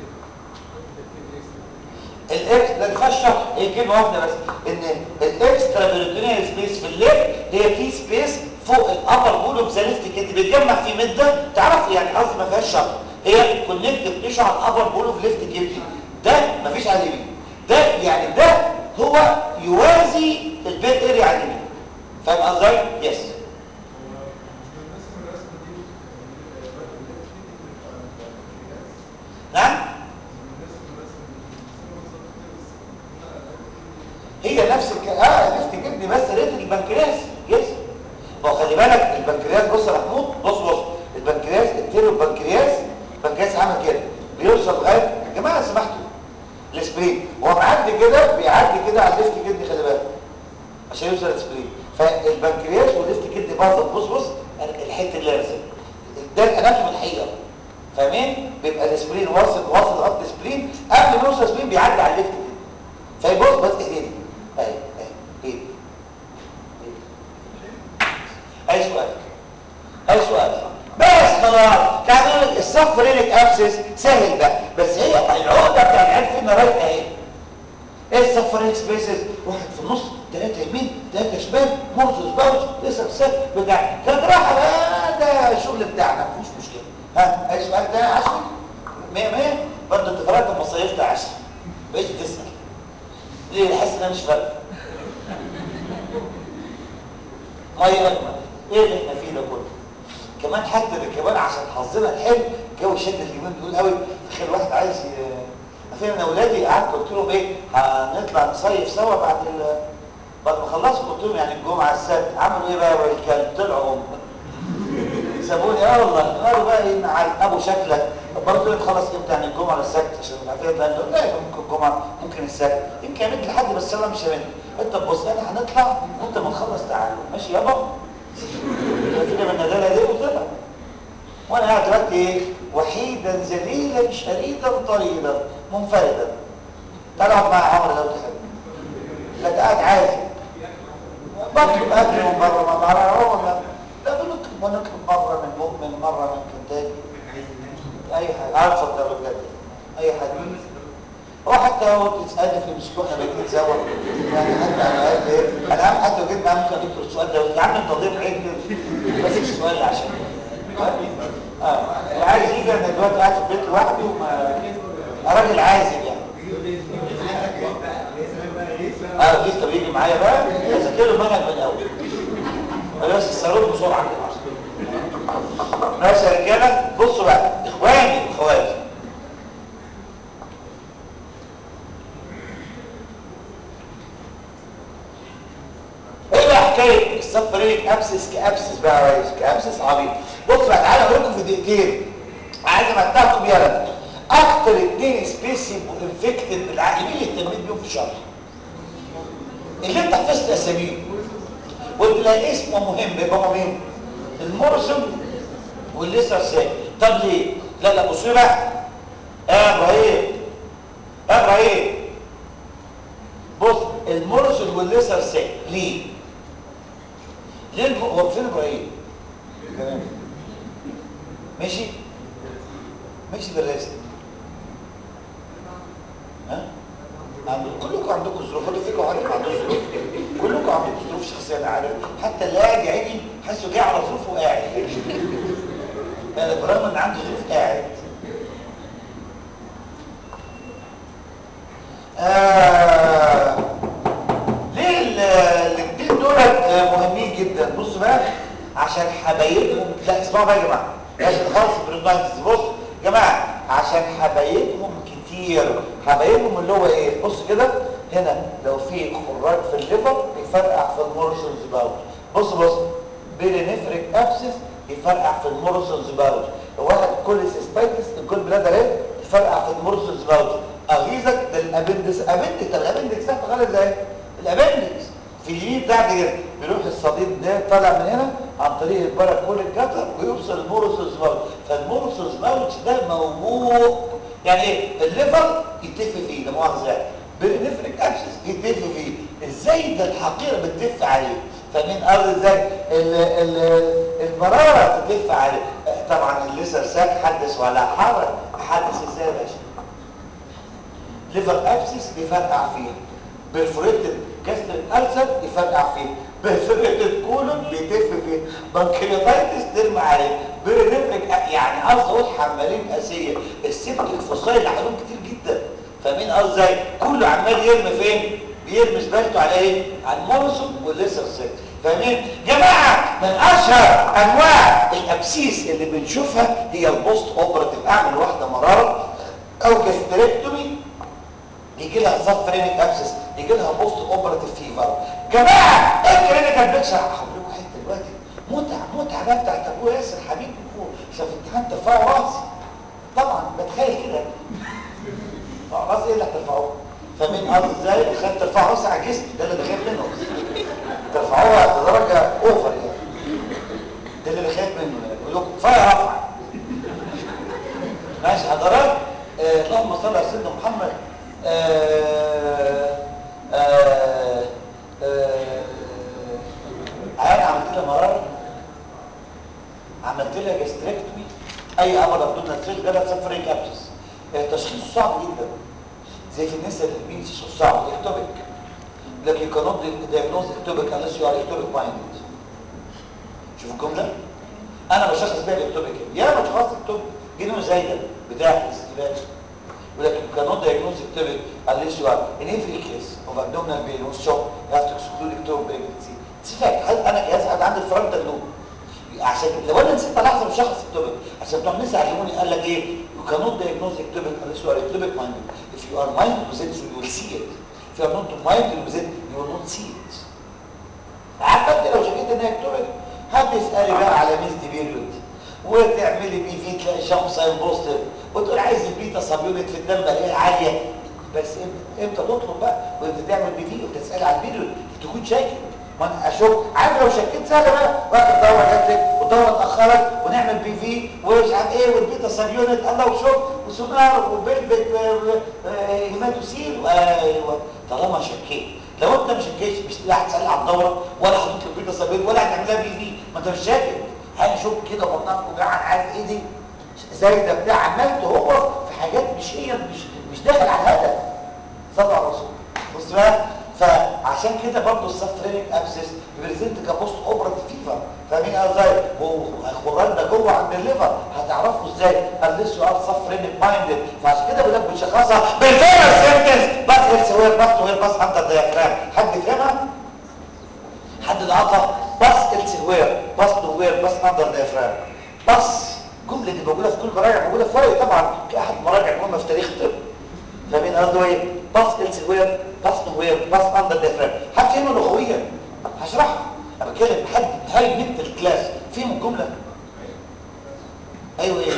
الاكس لا تخشى هي كلمه واحده بس ان الاكسترا بيريتونيال سبيس في الليفت هي في سبيس فوق الابر بول اوف ذا ليفت كده بيتجمع في مده تعرف يعني قصدي ما فيهاش شرط هي كونكتيف تيشو على الابر بول اوف ليفت كده ده ما فيش عليه يمين ده يعني ده هو يوازي البيت اريا على اليمين فاهم قصدي يس نعم هي نفس الك... اه لفت جبني بس ريت البنكرياس يس عشان يوصل السبرين فالبنكرياس والليفت كدني باظت بص بص الحته اللي لازم ده الاناتومي الحقيقه فاهمين بيبقى السبرين واصل واصل لغايه السبرين قبل ما يوصل السبرين بيعدي على الليفت كده فيبص بس ايدين اهي اهي ايد اي سؤال اي سؤال بس خلاص كان يقول لك السفرينك ابسس سهل بقى بس هي العقده بتاع العيال فينا رايحه اهي ايه السفرينك سبيسز واحد في النص ثلاثه يمين ثلاثه شمال مرزوز باوش لسه سك بتاع كان راحه بقى ده الشغل بتاعنا مفيش مشكله ها اي سؤال تاني عشري 100 100 برضه انت فرقت لما صيفت 10 بقيت تسال ليه حاسس ان انا مش فارق ميه اجمل ايه اللي احنا فيه ده كله كمان حتى ده كمان عشان حظنا الحلو الجو شد اليومين دول قوي تخيل واحد عايز فين انا اولادي قعدت قلت لهم ايه هنطلع نصيف سوا بعد ال... بعد ما خلصت قلت لهم يعني الجمعه السبت عملوا ايه بقى يا الكلب طلعوا هم سابوني اه والله قالوا بقى ايه على ابو شكلك برضه قلت خلاص امتى يعني الجمعه ولا السبت عشان العافيه بقى لا يبقى ممكن الجمعه ممكن السبت يمكن امد لحد بس انا مش همد انت تبص انا هنطلع وانت ما تخلص تعالى ماشي يابا كده من الندالة دي وطلع وانا قاعد دلوقتي ايه وحيدا ذليلا شريدا طريدا منفردا تعال اقعد مع عمرو لو تحب لك قاعد عازم بطلب اكل من بره ما بعرف ولا لا بنطلب ونطلب مره من مؤمن مره من كنتاكي اي حاجه عارف اتفضل بجد اي حاجه هو حتى هو بتسالني في المسكوح احنا بنجي سوا يعني حتى انا قال ايه انا عم حتى لو جيت معاه ممكن اديك السؤال ده يا عم انت ضيف عين كده بس السؤال عشان اه عايز يجي انا دلوقتي قاعد في البيت لوحدي وما راجل عازب يعني اه لسه بيجي معايا بقى اذاكر له منهج من الاول بس الصاروخ بسرعه كده ماشي يا رجاله بصوا بقى اخواني واخواتي ايه بقى حكايه السفريك ابسس كابسس بقى يا ريس كابسس عبيط بص بقى تعالى اقول لكم في دقيقتين عايز امتعكم يلا اكتر اتنين سبيسي انفكتد بالعقل مين اللي اهتميت بيهم في الشرح اللي انت حفظت اساميهم قلت لها اسمه مهم يبقى هو مين المورسون والليسر ساك طب ليه لا لا بصوا بقى يا ابراهيم يا ابراهيم بص المورسون والليسر ساك ليه ليه الم... هو فين ابراهيم ماشي ماشي بالرسم ها عندكم كلكم عندكم ظروف خدوا فيكم واحد عنده ظروف كلكم عندكم ظروف شخصيه انا عارف حتى اللي قاعد يا عيني حاسه جاي على ظروفه وقاعد انا برغم ان عنده ظروف قاعد آه ليه الاثنين دولت مهمين جدا بصوا بقى عشان حبايبهم لا اسمعوا بقى يا جماعه عشان خالص البريدنايتس بص يا جماعه عشان حبايبهم كتير حبايبهم اللي هو ايه بص كده هنا لو في خراج في الليفر بيفرقع في المورسونز باول بص بص بيرينفريك ابسس يفرقع في المورسونز باول واحد كل سيستايتس الكل بلاد اهي يفرقع في المورسونز باول اغيظك ده الابندس ابندس طب الابندكس ده غير ازاي الابندكس في اليمين بتاعت كده بيروح الصديد ده طالع من هنا عن طريق البرك كل الجتر ويوصل المورسوس باوتش فالمورسوس باوتش ده موبوء يعني ايه الليفر يتف فيه ده مؤاخذه يعني بالنفرك ابسس يتف فيه ازاي ده الحقيره بتتف عليه فمين قال ازاي المراره تتف عليه طبعا الليسر ساك حدث ولا حرج حدث ازاي يا باشا ليفر ابسس بيفرقع فيه برفوريتد جسد الالسر يفرقع فيه برفوريتد كولون بيتف فيه بنكرياتايتس ترمي عليه برينفريك يعني قصدي اقول حمالين اسيه السبتك فوسايل اللي عندهم كتير جدا فاهمين قصدي ازاي كله عمال يرمي فين بيرمي زبالته على ايه على المورسون والليسر سيك فاهمين جماعه من اشهر انواع الابسيس اللي بنشوفها هي البوست اوبراتيف اعمل واحده مراره او جاستريكتومي يجي لها سفرينيك ابسس يجي لها بوست اوبراتيف فيفر جماعه ايه الكلينيكال بيكشر هقول لكم حته دلوقتي متعه متعه بقى بتاعت ابويا ياسر حبيبي عشان في الامتحان ترفعوا راسي طبعا بتخيل كده راسي ايه اللي هترفعوه فمين قصد ازاي خد ترفع راسي على جسمي ده اللي بخاف منه اي ابر ابدومينال ستريس جالها سفرينج ابسس تشخيصه صعب جدا زي في الناس اللي مين تشخيصه صعب اكتوبيك لكن كانوت دياجنوز اكتوبيك unless you are ectopic minded شوفوا الجمله انا بشخص بيها الاكتوبيك يا ما تشخص اكتوبيك جنون زايده بتاع الاستفاده ولكن cannot diagnose ectopic unless you are in every case of abdominal pain or shock you have to exclude ectopic pregnancy it's fact هل انا جهاز حد عندي الفرونتال لوب عشان لو انا نسيت لحظه بشخص ectopic عشان بتوع الناس علموني قال لك ايه you cannot diagnose ectopic unless you are ectopic minded if you are minded with it you will see it if you are not minded with it you will not see it عارفه انت لو شكيت انها ectopic هتسالي بقى على ميز دي بيريود وتعملي بي في تلاقي شام ساين بوزيتيف وتقول عايز البيتا سب يونت في الدم الاقيها عاليه بس امتى امتى تطلب بقى وانت تعمل بي في وتسالي على البيريود تكون شاكك ما انا اشك عارف لو شكيت سهله بقى واخد دواء جات لك والدواء اتاخرت ونعمل بي في ومش عارف ايه والبيتا سب يونت الله وشوف وسونار وبلفيك هيماتوسيل ايوه طالما شكيت لو انت ما شكيتش مش لا هتسالي على الدوره ولا هتطلب بيتا سب يونت ولا هتعملها بي في ما انت مش شاكك هنشوف كده بطنك وجعان عارف ايه دي زي ده بتاع عمال تهور في حاجات مش هي مش مش داخل على الهدف صلى على الرسول بص بقى فعشان كده برضه السفرينيك ابسس بريزنت كبوست اوبراتيف فيفر فاهمين ازاي والخراج ده جوه عند الليفر هتعرفوا ازاي unless you are suffering minded فعشان كده بقول لك بنشخصها بالفيرس سيمتنز بس هيلث وير بس وير بس اندر ديافرام حد فهمها حد العطا بس هيلث وير بس وير بس اندر ديافرام بس الجمله دي موجوده في كل مراجع موجوده في ورقي طبعا كاحد مراجع مهمه في تاريخ الطب فاهمين قصدي ايه باس هيلث وير باس وير باس اندر ديافرام هفهمها لغويا هشرحها انا بتكلم حد هاي منتال كلاس فيهم الجمله ايوه ايه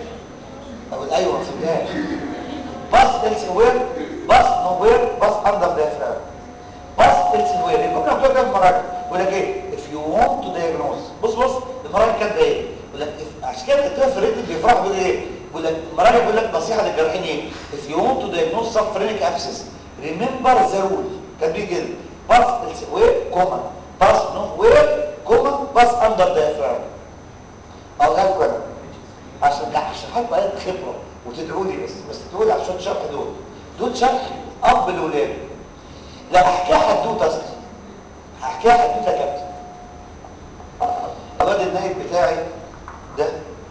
او ايوه ما فهمتهاش باس هيلث وير باس نو وير باس اندر ديافرام باس هيلث وير الجمله بتقول في المراجع يقول لك ايه if you want to diagnose بص بص المراجع كاتبه ايه يقول لك عشان كده الدكتور فريد بيفرح بيقول ايه بيقول لك المراجع بيقول لك نصيحه للجراحين ايه if you want to diagnose subphrenic abscess remember the rule كان بيجي كده باس هيلث وير كوما باس نو وير كوما باس اندر ديافرام اقولها لكم انا عشان عشان حد بقى خبره وتدعوا لي بس بس تدعوا لي عشان شرح دول دول شرح اب لاولاده لا احكيها حدوته اصلا هحكيها حدوته يا كابتن الواد النايب بتاعي ده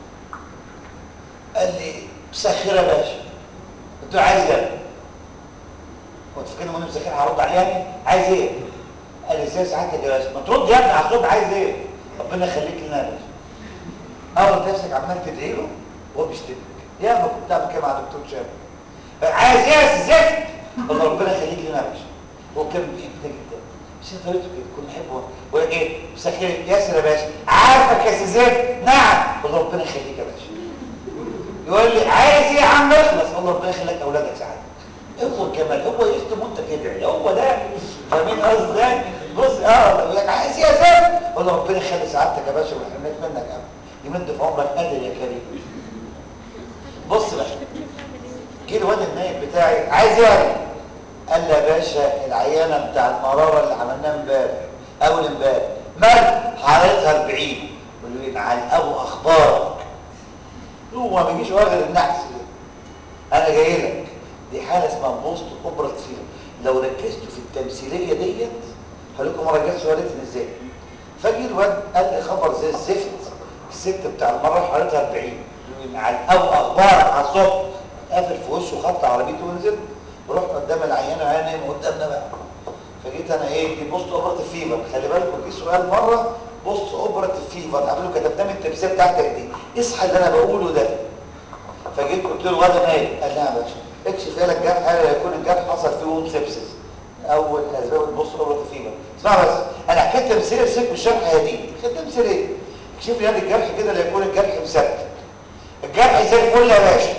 قال لي مسخره يا باشا قلت له عايز ايه كنت فاكر وانا مسخره هرد عليه يعني عايز ايه قال لي ازاي ساعتك يا باشا ما ترد يا ابني على الصوت عايز ايه ربنا يخليك لنا يا باشا اول نفسك عمال تدعي له وهو بيشتمك يا ما كنت اعمل كده مع دكتور شاب عايز ايه يا سيزفت والله ربنا يخليك لنا يا باشا هو كان بيحبنا جدا مش طريقته كده كنا نحبه بقول لك ايه مسخير ياسر يا باشا عارفك يا سيزفت نعم والله ربنا يخليك يا باشا يقول لي عايز ايه يا عم اخلص والله ربنا يخليك اولادك سعاده هو الجمال هو يشتم وانت تدعي هو ده فاهمين قصدي ازاي بص اه يقول لك عايز ايه يا زلمه والله ربنا يخلي سعادتك يا باشا ويحرمك منك ابدا يمد في عمرك قادر يا كريم بص بقى جه الواد النايب بتاعي عايز ايه قال لي يا باشا العيانه بتاع المراره اللي عملناها امبارح اول امبارح مال حالتها 40 قال له ينعل ابو اخبارك هو ما بيجيش غير النحس ده انا جاي لك دي حاله اسمها بوست اوبراتيف لو ركزتوا في التمثيليه ديت هقول لكم مره جت سؤالتني ازاي فجي الواد قال لي خبر زي الزفت الست بتاع المره حالتها 40 على او اخبارك على الصبح قافل في وشه خط عربيته ونزل ورحت قدام العيانه وهي نايمه قدامنا بقى فجيت انا ايه دي بوست اوبراتيف فيفر خلي بالكم في سؤال مره بوست اوبراتيف فيفر عملوا كتبتها من التمثيل بتاعتك دي اصحى اللي انا بقوله ده فجيت قلت له واد نايم قال لا يا باشا اكشف لك جرح حاله يكون الجرح حصل فيه ووند سيبسس اول اسباب البوست اوبراتيف فيفر اسمع بس انا حكيت تمثيل الست بالشرح هدي حكيت تمثيل ايه اكشف لي هذا الجرح كده لا يكون الجرح مثبت الجرح زي الفل يا باشا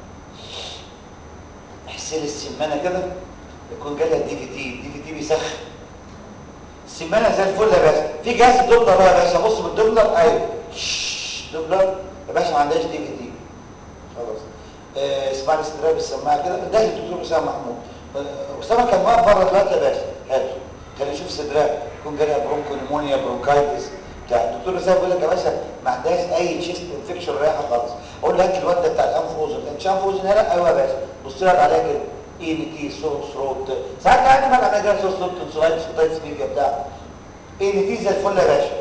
احس لي السمانه كده يكون جالها دي في دي دي في دي بيسخن السمانه زي الفل يا باشا في جهاز الدبلر يا باشا بص بالدبلر ايوه دبلر يا باشا ما عندهاش دي في دي خلاص آه اسمع لي استدراج بالسماعه كده ده الدكتور اسامه محمود آه اسامه كان واقف بره دلوقتي يا باشا هاته خليه يشوف استدراج يكون جالها برونكو نيمونيا برونكايتس بتاع الدكتور رسام بيقول لك يا باشا ما عندهاش اي تشيست انفكشن رايحه خالص اقول له هات الواد ده بتاع الانف اوزن انت شايف اوزن هنا ايوه يا باشا بص لك عليها كده اي بي تي سو ثروت ساعات عندي بقى انا جاي سو ثروت تونسلايتس سوتايتس ميديا بتاع اي بي تي زي الفل يا باشا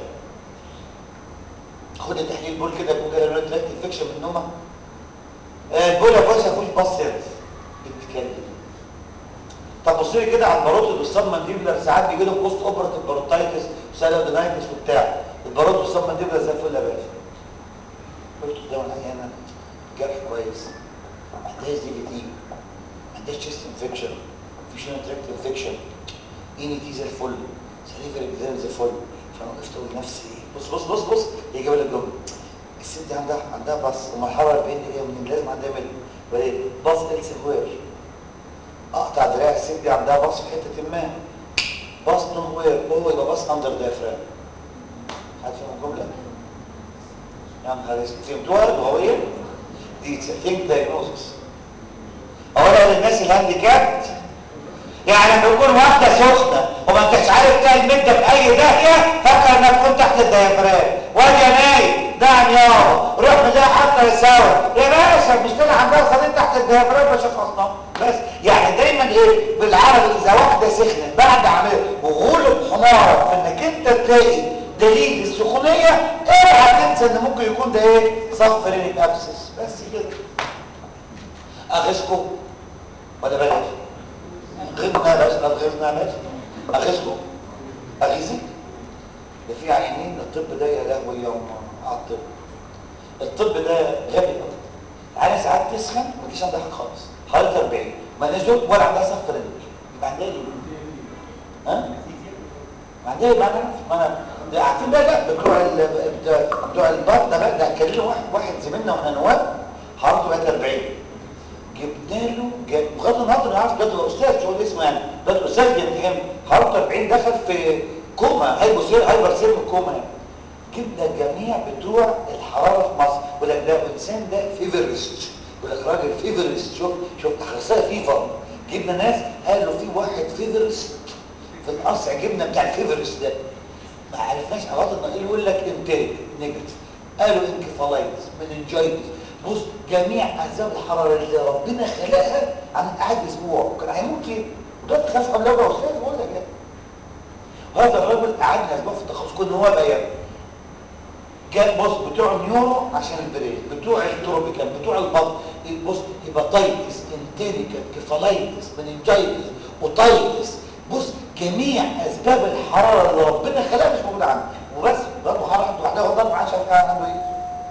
خد التحليل بول كده يكون جاي له تراكت انفكشن من نومه آه، البول يا باشا فيهوش باص سيرف بتتكلم طب بص لي كده على الباروتيد والسبمنديبلر ساعات بيجي لهم بوست اوبراتيف باروتايتس وسالادينايتس وبتاع الباروتيد والسبمنديبلر زي الفل يا باشا قلت قدام العيانه جرح كويس ما عندهاش دي في تي ما عندهاش تشيست انفكشن مفيش تراكت انفكشن ايني تي زي الفل سليفر اكزام زي الفل فانا وقفت اقول لنفسي بص بص بص بص هي جايبه لك جمله الست دي عندها عندها بص ومرحله 40 دقيقه من لازم عندها ملك وبعدين بص السهوير اقطع دراع الست دي عندها بص في حته ما بص نوير هو يبقى بص اندر دايفرام عارف الجمله يا نهار اسود فهمتوها لغويا دي ثينك دايجنوستس اولا للناس الهانديكابت يعني لما يكون واحده سخنه وما انتش عارف تلاقي المده في اي داهيه فكر انك كنت تحت الديافرام وادي يا نايم نعم يابا روح ملاقي حتى يساوي يا باشا مش طلع عندها صديق تحت الديافرام بشخصنا بس يعني دايما ايه بالعربي اذا واحده سخنت بعد عمليه وغلب حمارك في انك انت تلاقي دليل السخونيه اوعى تنسى ان ممكن يكون ده ايه صف رينيك ابسس بس كده اغشكم ولا بلاش غيظنا بس لا غيظنا بس اغيظكم اغيظك ده في عينين الطب ده يا لهوي يا على الطب الطب ده غبي قوي العينه ساعات تسخن ما تجيش عندها حاجه خالص حوالي 40 ما نزل ولا عندها صف رجل يبقى عندها ايه؟ ها؟ ما عندها ايه؟ ما انا ما انا ده عارفين بقى لا بتوع ال... بتوع- بتوع البطن ده بقى ده هتكلموا واحد واحد زميلنا واحنا نواب حرارته بقت 40 جبنا له جاب بغض النظر انا عارف دلوقتي هو استاذ مش هو اسمه يعني دلوقتي استاذ بيمتحن حرارته 40 دخل في كوما هايبوسير هايبر سير كوما يعني جبنا الجميع بتوع الحراره في مصر يقول لك ده الانسان ده فيفرست يقول لك راجل فيفرست شوف شوف اخصائي فيفر جبنا ناس قالوا في واحد فيفرست في القصع جبنا بتاع الفيفرست ده ما عرفناش علاقه ايه يقول لك انتاج نيجاتيف قالوا انكفالايتس مننجايتس بص جميع اسباب الحراره اللي ربنا خلقها عن قاعد اسبوع وكان هيموت ليه؟ وده خاف قبل لو استاذ بقول لك يعني هذا الرجل قعدنا اسبوع في التخصص كنا هو بيان جاء بص بتوع النيورو عشان البرين بتوع التروبيكال بتوع البطن بص هيباتايتس انتيريكال كيفالايتس مننجايتس اوتايتس بص جميع اسباب الحراره اللي ربنا خلقها مش موجوده عنده وبس ضربه حراره عنده وحده هو ضربه عشان عنده ايه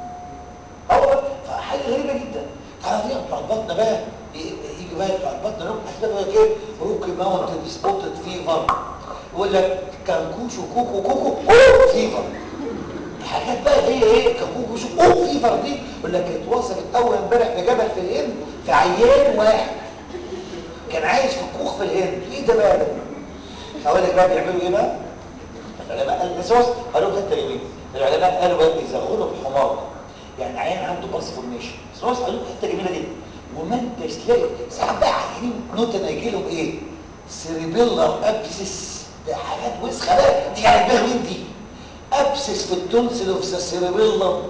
هو فحاجه غريبه جدا تعالى دي بتوع البطن بقى يجي بقى بتوع البطن لهم اسباب كده روكي ماونتد سبوتد فيفر يقول لك كنكوش وكوكو وكوكو أوه فيفر الحاجات بقى هي ايه كنكوش اوه فيفر دي يقول لك اتوصلت اول امبارح بجبل في الهند في عيان واحد كان عايش في كوخ في الهند ايه ده بقى ده اقول لك بقى بيعملوا ايه بقى العلماء قال الاساس قالوا حته يمين العلماء قالوا بقى اذا غلب حمار يعني عيان عنده باص فورميشن الاساس قالوا حته جميله جدا وما انتش تلاقي ساعات بقى عيانين نوتن هيجي لهم ايه سيريبيلر ابسس ده حاجات وسخه بقى دي يعني دماغ مين دي ابسس في التونسل اوف ذا سيريبيلر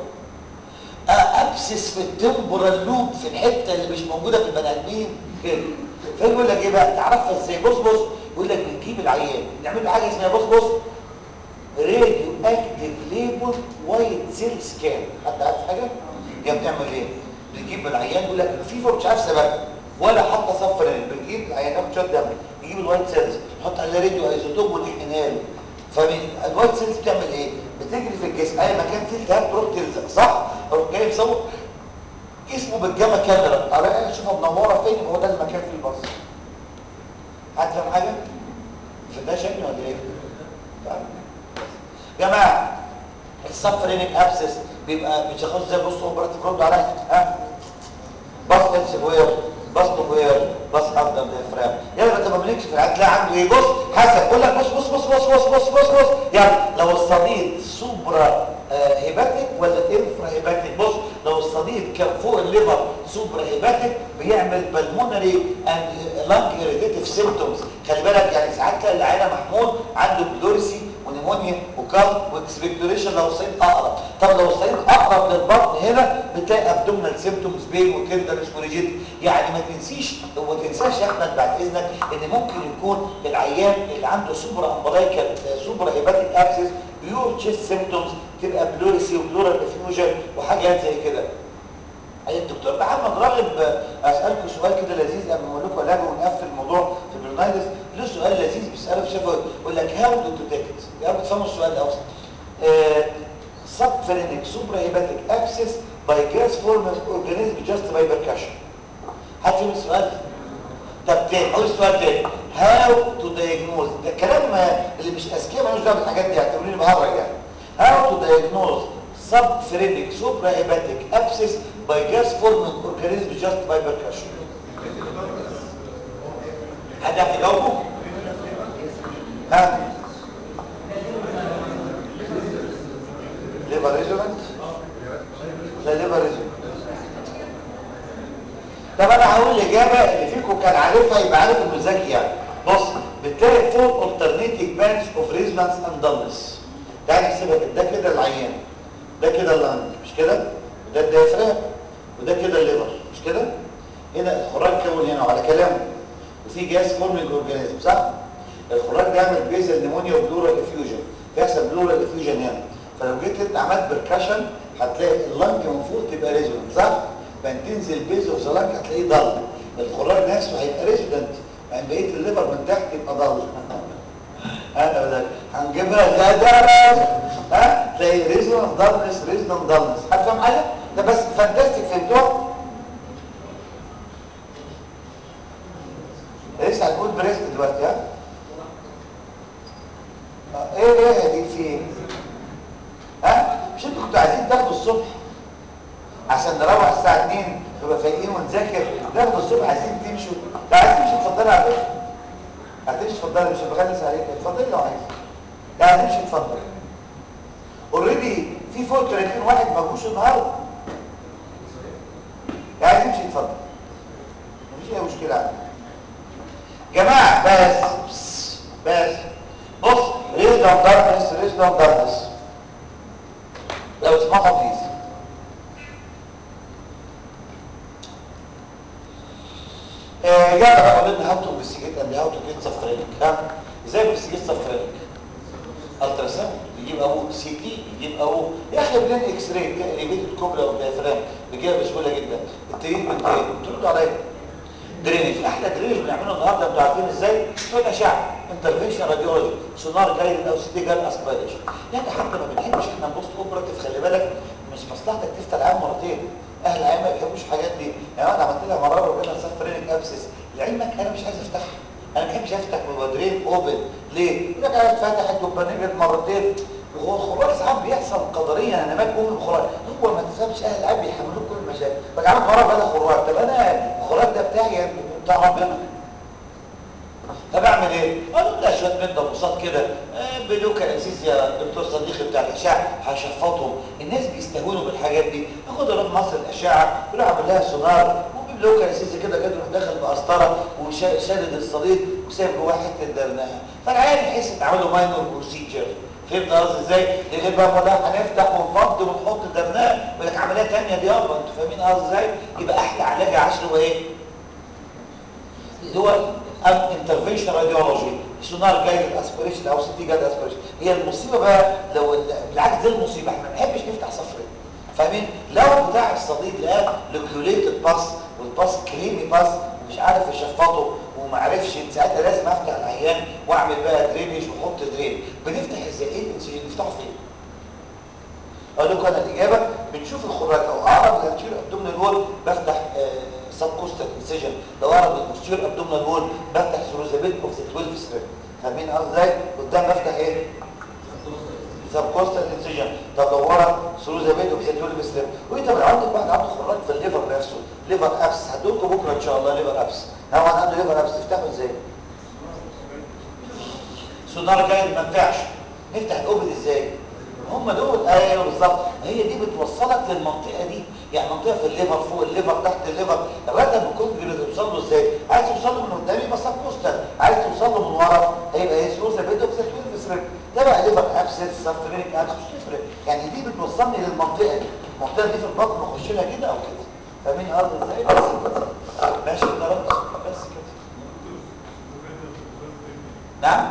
ابسس في التمبرال لوب في الحته اللي مش موجوده في البني ادمين كده فيقول لك ايه بقى تعرفها ازاي بص بص يقول لك بنجيب العيان نعمل له حاجه اسمها بص بص راديو اكتيف ليبل وايت سيل سكان حد عارف حاجه هي بتعمل ايه بنجيب العيان يقول لك الفيفر مش عارف سببها ولا حتى صفر بنجيب العيان ياخد شويه دم يجيب الوايت سيلز نحط عليه راديو ايزوتوب ونحقنها له فالوايت سيلز بتعمل ايه بتجري في الجسم اي مكان فيه التهاب تروح تلزق صح اروح جاي مصور اسمه بالجاما كاميرا على شوفها منوره فين هو ده المكان فيه البصر هتفهم حاجه فده شكل ولا ايه طيب. جماعه السفرينيك ابسس بيبقى بيشخص زي بص اوبراتيف رد عليا ها بص انس وير بص وير بص افضل ديافرام يلا انت ما بنكش في العيال تلاقي عنده ايه بص حسب يقول لك بص بص بص بص بص بص بص بص يلا لو الصديد سوبرا آه هيباتيك ولا انفرا هيباتيك بص لو الصديد كان فوق الليفر سوبرا هيباتيك بيعمل بالمونري اند لانج اريتيف سيمبتومز خلي بالك يعني ساعات تلاقي العيله محمود عنده بلورسي ونمو نمونيا وكال واكسبكتوريشن لو الصعيد اقرب طب لو الصعيد اقرب للبطن هنا بتلاقي ابدومينال سيمبتومز بين وتندرس وريجيد يعني ما تنسيش وما تنساش يا احمد بعد اذنك ان ممكن يكون العيان اللي عنده سوبر امبلايكال سوبر هيباتيك ابسس بيور تشيست سيمبتومز تبقى بلوريسي وبلورال افيوجن وحاجات زي كده الدكتور محمد راغب اسالكم سؤال كده لذيذ قبل ما اقول لكم علاج ونقفل الموضوع في البرنايدس له سؤال لذيذ بيساله في شفوي يقول لك هاو دو ديتكت يا بتفهموا السؤال ده اصلا subphrenic suprahepatic abscess by gas form of organism just by percussion حد فهم السؤال طب تاني اقول السؤال تاني هاو تو دايجنوز ده كلام اللي مش اذكياء مالوش دعوه بالحاجات دي اعتبروني بهرج يعني هاو تو دايجنوز subphrenic suprahepatic abscess by gas forming organism just by percussion حد يعرف يجاوبه؟ ها؟ ليفر ريزونانت؟ لا ليفر ريزونانت طب انا هقول الاجابه اللي فيكم كان عارفها يبقى عارف انه ذكي يعني بص بتلاقي فور alternating bands of resonance and dullness تعالى نحسبها كده ده كده العيان ده كده اللنج مش كده وده الديافرام وده كده الليفر مش كده هنا الخراج كون هنا وعلى كلامه وفي جاز فورمينج اورجانيزم صح الخراج ده يعمل بيزل نيمونيا وبلورال افيوجن بيحصل بلورال افيوجن هنا فلو جيت انت عملت بركشن هتلاقي اللنج من فوق تبقى ريزونانت صح بعدين تنزل بيز اوف ذا لنج هتلاقيه ضل الخراج نفسه هيبقى ريزونانت بعدين بقيه الليفر من تحت يبقى ضل انا بدك هنجيبها زي ده ها تلاقي ريزونانس ضلنس ريزونانس ضلنس هتفهم حاجه ده بس فانتاستيك فهمتوها لسه هتقول بريست دلوقتي ها آه، ايه ايه دي في ايه ها مش انتوا كنتوا عايزين تاخدوا الصبح عشان نروح الساعه 2 نبقى فايقين ونذاكر ناخد الصبح عايزين تمشوا لا عايز تمشي اتفضلي على فكره هتمشي اتفضلي مش بغلس عليك اتفضلي لو عايز لا عايز تمشي اتفضل اوريدي في فوق 30 واحد ما جوش النهارده لا عايز تمشي اتفضل مفيش اي مشكله عندي جماعه بس بس, بس. بص ريز داون داركنس ريز داون داركنس لو تسمعوا بليز يا جماعه قلنا هاو تو انفستيجيت اند هاو تو جيت سفرينك ها ازاي انفستيجيت سفرينك التراساوند يجيب ابوه سي تي يجيب ابوه ياخد بلين اكس راي ريبيت الكوبرا والديافرام بيجيبها بسهوله جدا التريتمنت ايه بتردوا عليا درينج احلى درينج بنعمله النهارده انتوا عارفين ازاي شويه اشعه انترفيشن راديولوجي سونار جايد او سي جال اسبيريشن يعني حتى ما بنحبش احنا نبص اوبراتيف خلي بالك مش مصلحتك تفتح العام مرتين اهل العيان ما بيحبوش الحاجات دي يعني انا عملت لها مراره وجالها سفرينك ابسس لعلمك انا مش عايز افتحها انا ما بحبش افتح بودرين اوبن ليه؟ يقول لك انا اتفتحت وبنجت مرتين وهو الخراج ساعات بيحصل قدريا انا مال ام الخراج هو ما تفهمش اهل العيب بيحملوك كل المشاكل فجعلت مرة بلا خراج طب انا الخراج ده بتاعي بتاع ربنا فبعمل ايه؟ انا شويه ماده بساط كده آه بلوكا انسيسيا الدكتور صديقي بتاع الاشعه هشفطهم الناس بيستهونوا بالحاجات دي اخد اروح مصر الاشعه يروح اعمل لها سونار وبلوكا انسيسيا كده كده يروح داخل بقسطره وشادد الصليب وسايب جواه حته درناها فالعيال يحس ان عملوا ماينور بروسيجر فهمت قصدي ازاي؟ لغايه بقى ما ده هنفتح ونفض ونحط درناه يقول لك عمليه ثانيه دي يابا انتوا فاهمين قصدي ازاي؟ يبقى احلى علاج عشر هو ايه؟ اللي هو انترفنشن راديولوجي سونار جايد اسبريشن او سي تي جايد اسبريشن هي المصيبه بقى لو بالعكس دي المصيبه احنا ما بنحبش نفتح صفرين فاهمين لو بتاع الصديق لقى لوكيوليتد باس والباس كريمي باس ومش عارف يشفطه وما عرفش ساعتها لازم افتح العيان واعمل بقى درينج واحط درين بنفتح ازاي ايه نفتحه فين اقول لكم انا الاجابه بنشوف الخراج او اقرب للانتيريور ابدومينال وول بفتح آه سب كوستال انسيجن لو اقرب للبوستيريور ابدومينال وول بفتح ثروزابيت اوف ذا 12 ستريب فاهمين قصدي ازاي قدام بفتح ايه سب كوستال انسيجن طب لو ورا ثروزابيت اوف ذا 12 ستريب وانت لو عندك واحد عنده خراج في الليفر نفسه ليفر ابس هدولكم بكره ان شاء الله ليفر ابس لو واحد عنده ليفر ابس تفتحه ازاي سونار جاي ما ينفعش نفتح الاوبن ازاي هم دول ايوه بالظبط هي دي بتوصلك للمنطقه دي يعني منطقه في الليفر فوق الليفر تحت الليفر الرقم الكونجري توصل له ازاي عايز توصل له من قدام يبقى سب كوستال عايز توصل له من ورا هيبقى هيسروزا بيدو بسيتوين بسرق تبع ليفر ابسس سفرينيك ابسس مش تفرق يعني دي بتوصلني للمنطقه دي المنطقه دي في البطن اخش لها كده او كده فاهمين قصدي ازاي بس كده ماشي خلاص بس كده نعم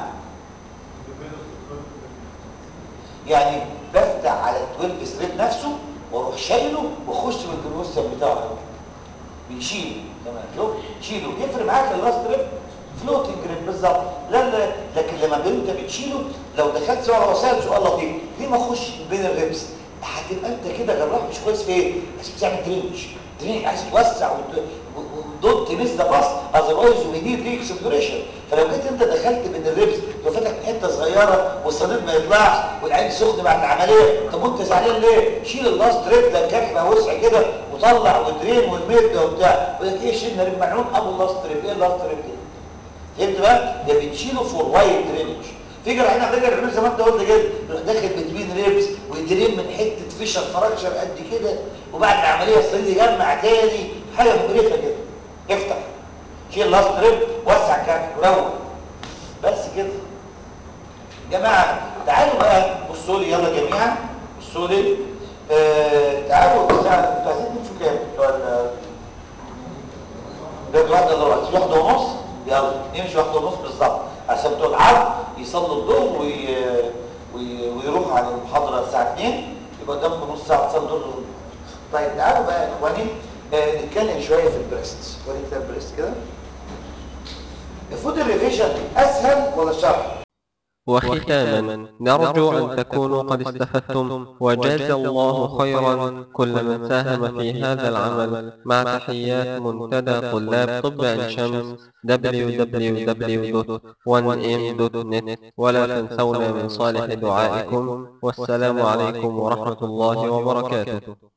يعني بفتح على ال 12 ستريب نفسه واروح شايله واخش بالجلوسيوم بتاعه بيشيله تمام شوف شيله يفرق معاك اللاست ريب فلوتنج ريب بالظبط لا لا لكن لما انت بتشيله لو دخلت سؤال هو سال سؤال لطيف ليه ما اخش بين الريبس هتبقى انت كده جراح مش كويس في ايه بس بتعمل درينج درينج عايز توسع وضد تمس ذا باص اذروايز وي نيد ري اكسبلوريشن فلو جيت انت دخلت بين الريبس لو فاتك حته صغيره والصليب ما يطلعش والعين سخن بعد العمليه طب وانت زعلان ليه؟ شيل اللاست ريب ده الجرح بقى وسع كده وطلع ودرين والميد وبتاع يقول لك ايه شيلنا ريب ملعون ابو اللاست ريب ايه اللاست ريب ده؟ فهمت بقى؟ ده بنشيله فور وايد درينج في جراحين على فكره بيعملوا زي ما انت قلت كده يروح داخل بتبين ريبس ويدرين من حته فيشر فراكشر قد كده وبعد العمليه الصليب يجمع تاني حاجه مقرفه كده افتح شيل لاست ريب وسع الجرح وروق بس كده جماعه تعالوا بقى بصوا لي يلا جميعا بصوا لي آه تعالوا الساعه انتوا عايزين تمشوا كام؟ ولا بقت واحده دلوقتي واحده ونص يلا نمشي واحده ونص بالظبط عشان بتوع العرض يصلوا الظهر وي... وي... ويروحوا على المحاضره الساعه 2 يبقى قدامكم نص ساعه تصلوا الظهر طيب تعالوا بقى يا اخواني آه نتكلم شويه في البريست وري كتاب البريست كده المفروض الريفيجن اسهل ولا الشرح؟ وختاما نرجو أن تكونوا قد استفدتم وجاز الله خيرا كل من ساهم في هذا العمل مع تحيات منتدى طلاب طب عين شمس www.1m.net ولا تنسونا من صالح دعائكم والسلام عليكم ورحمة الله وبركاته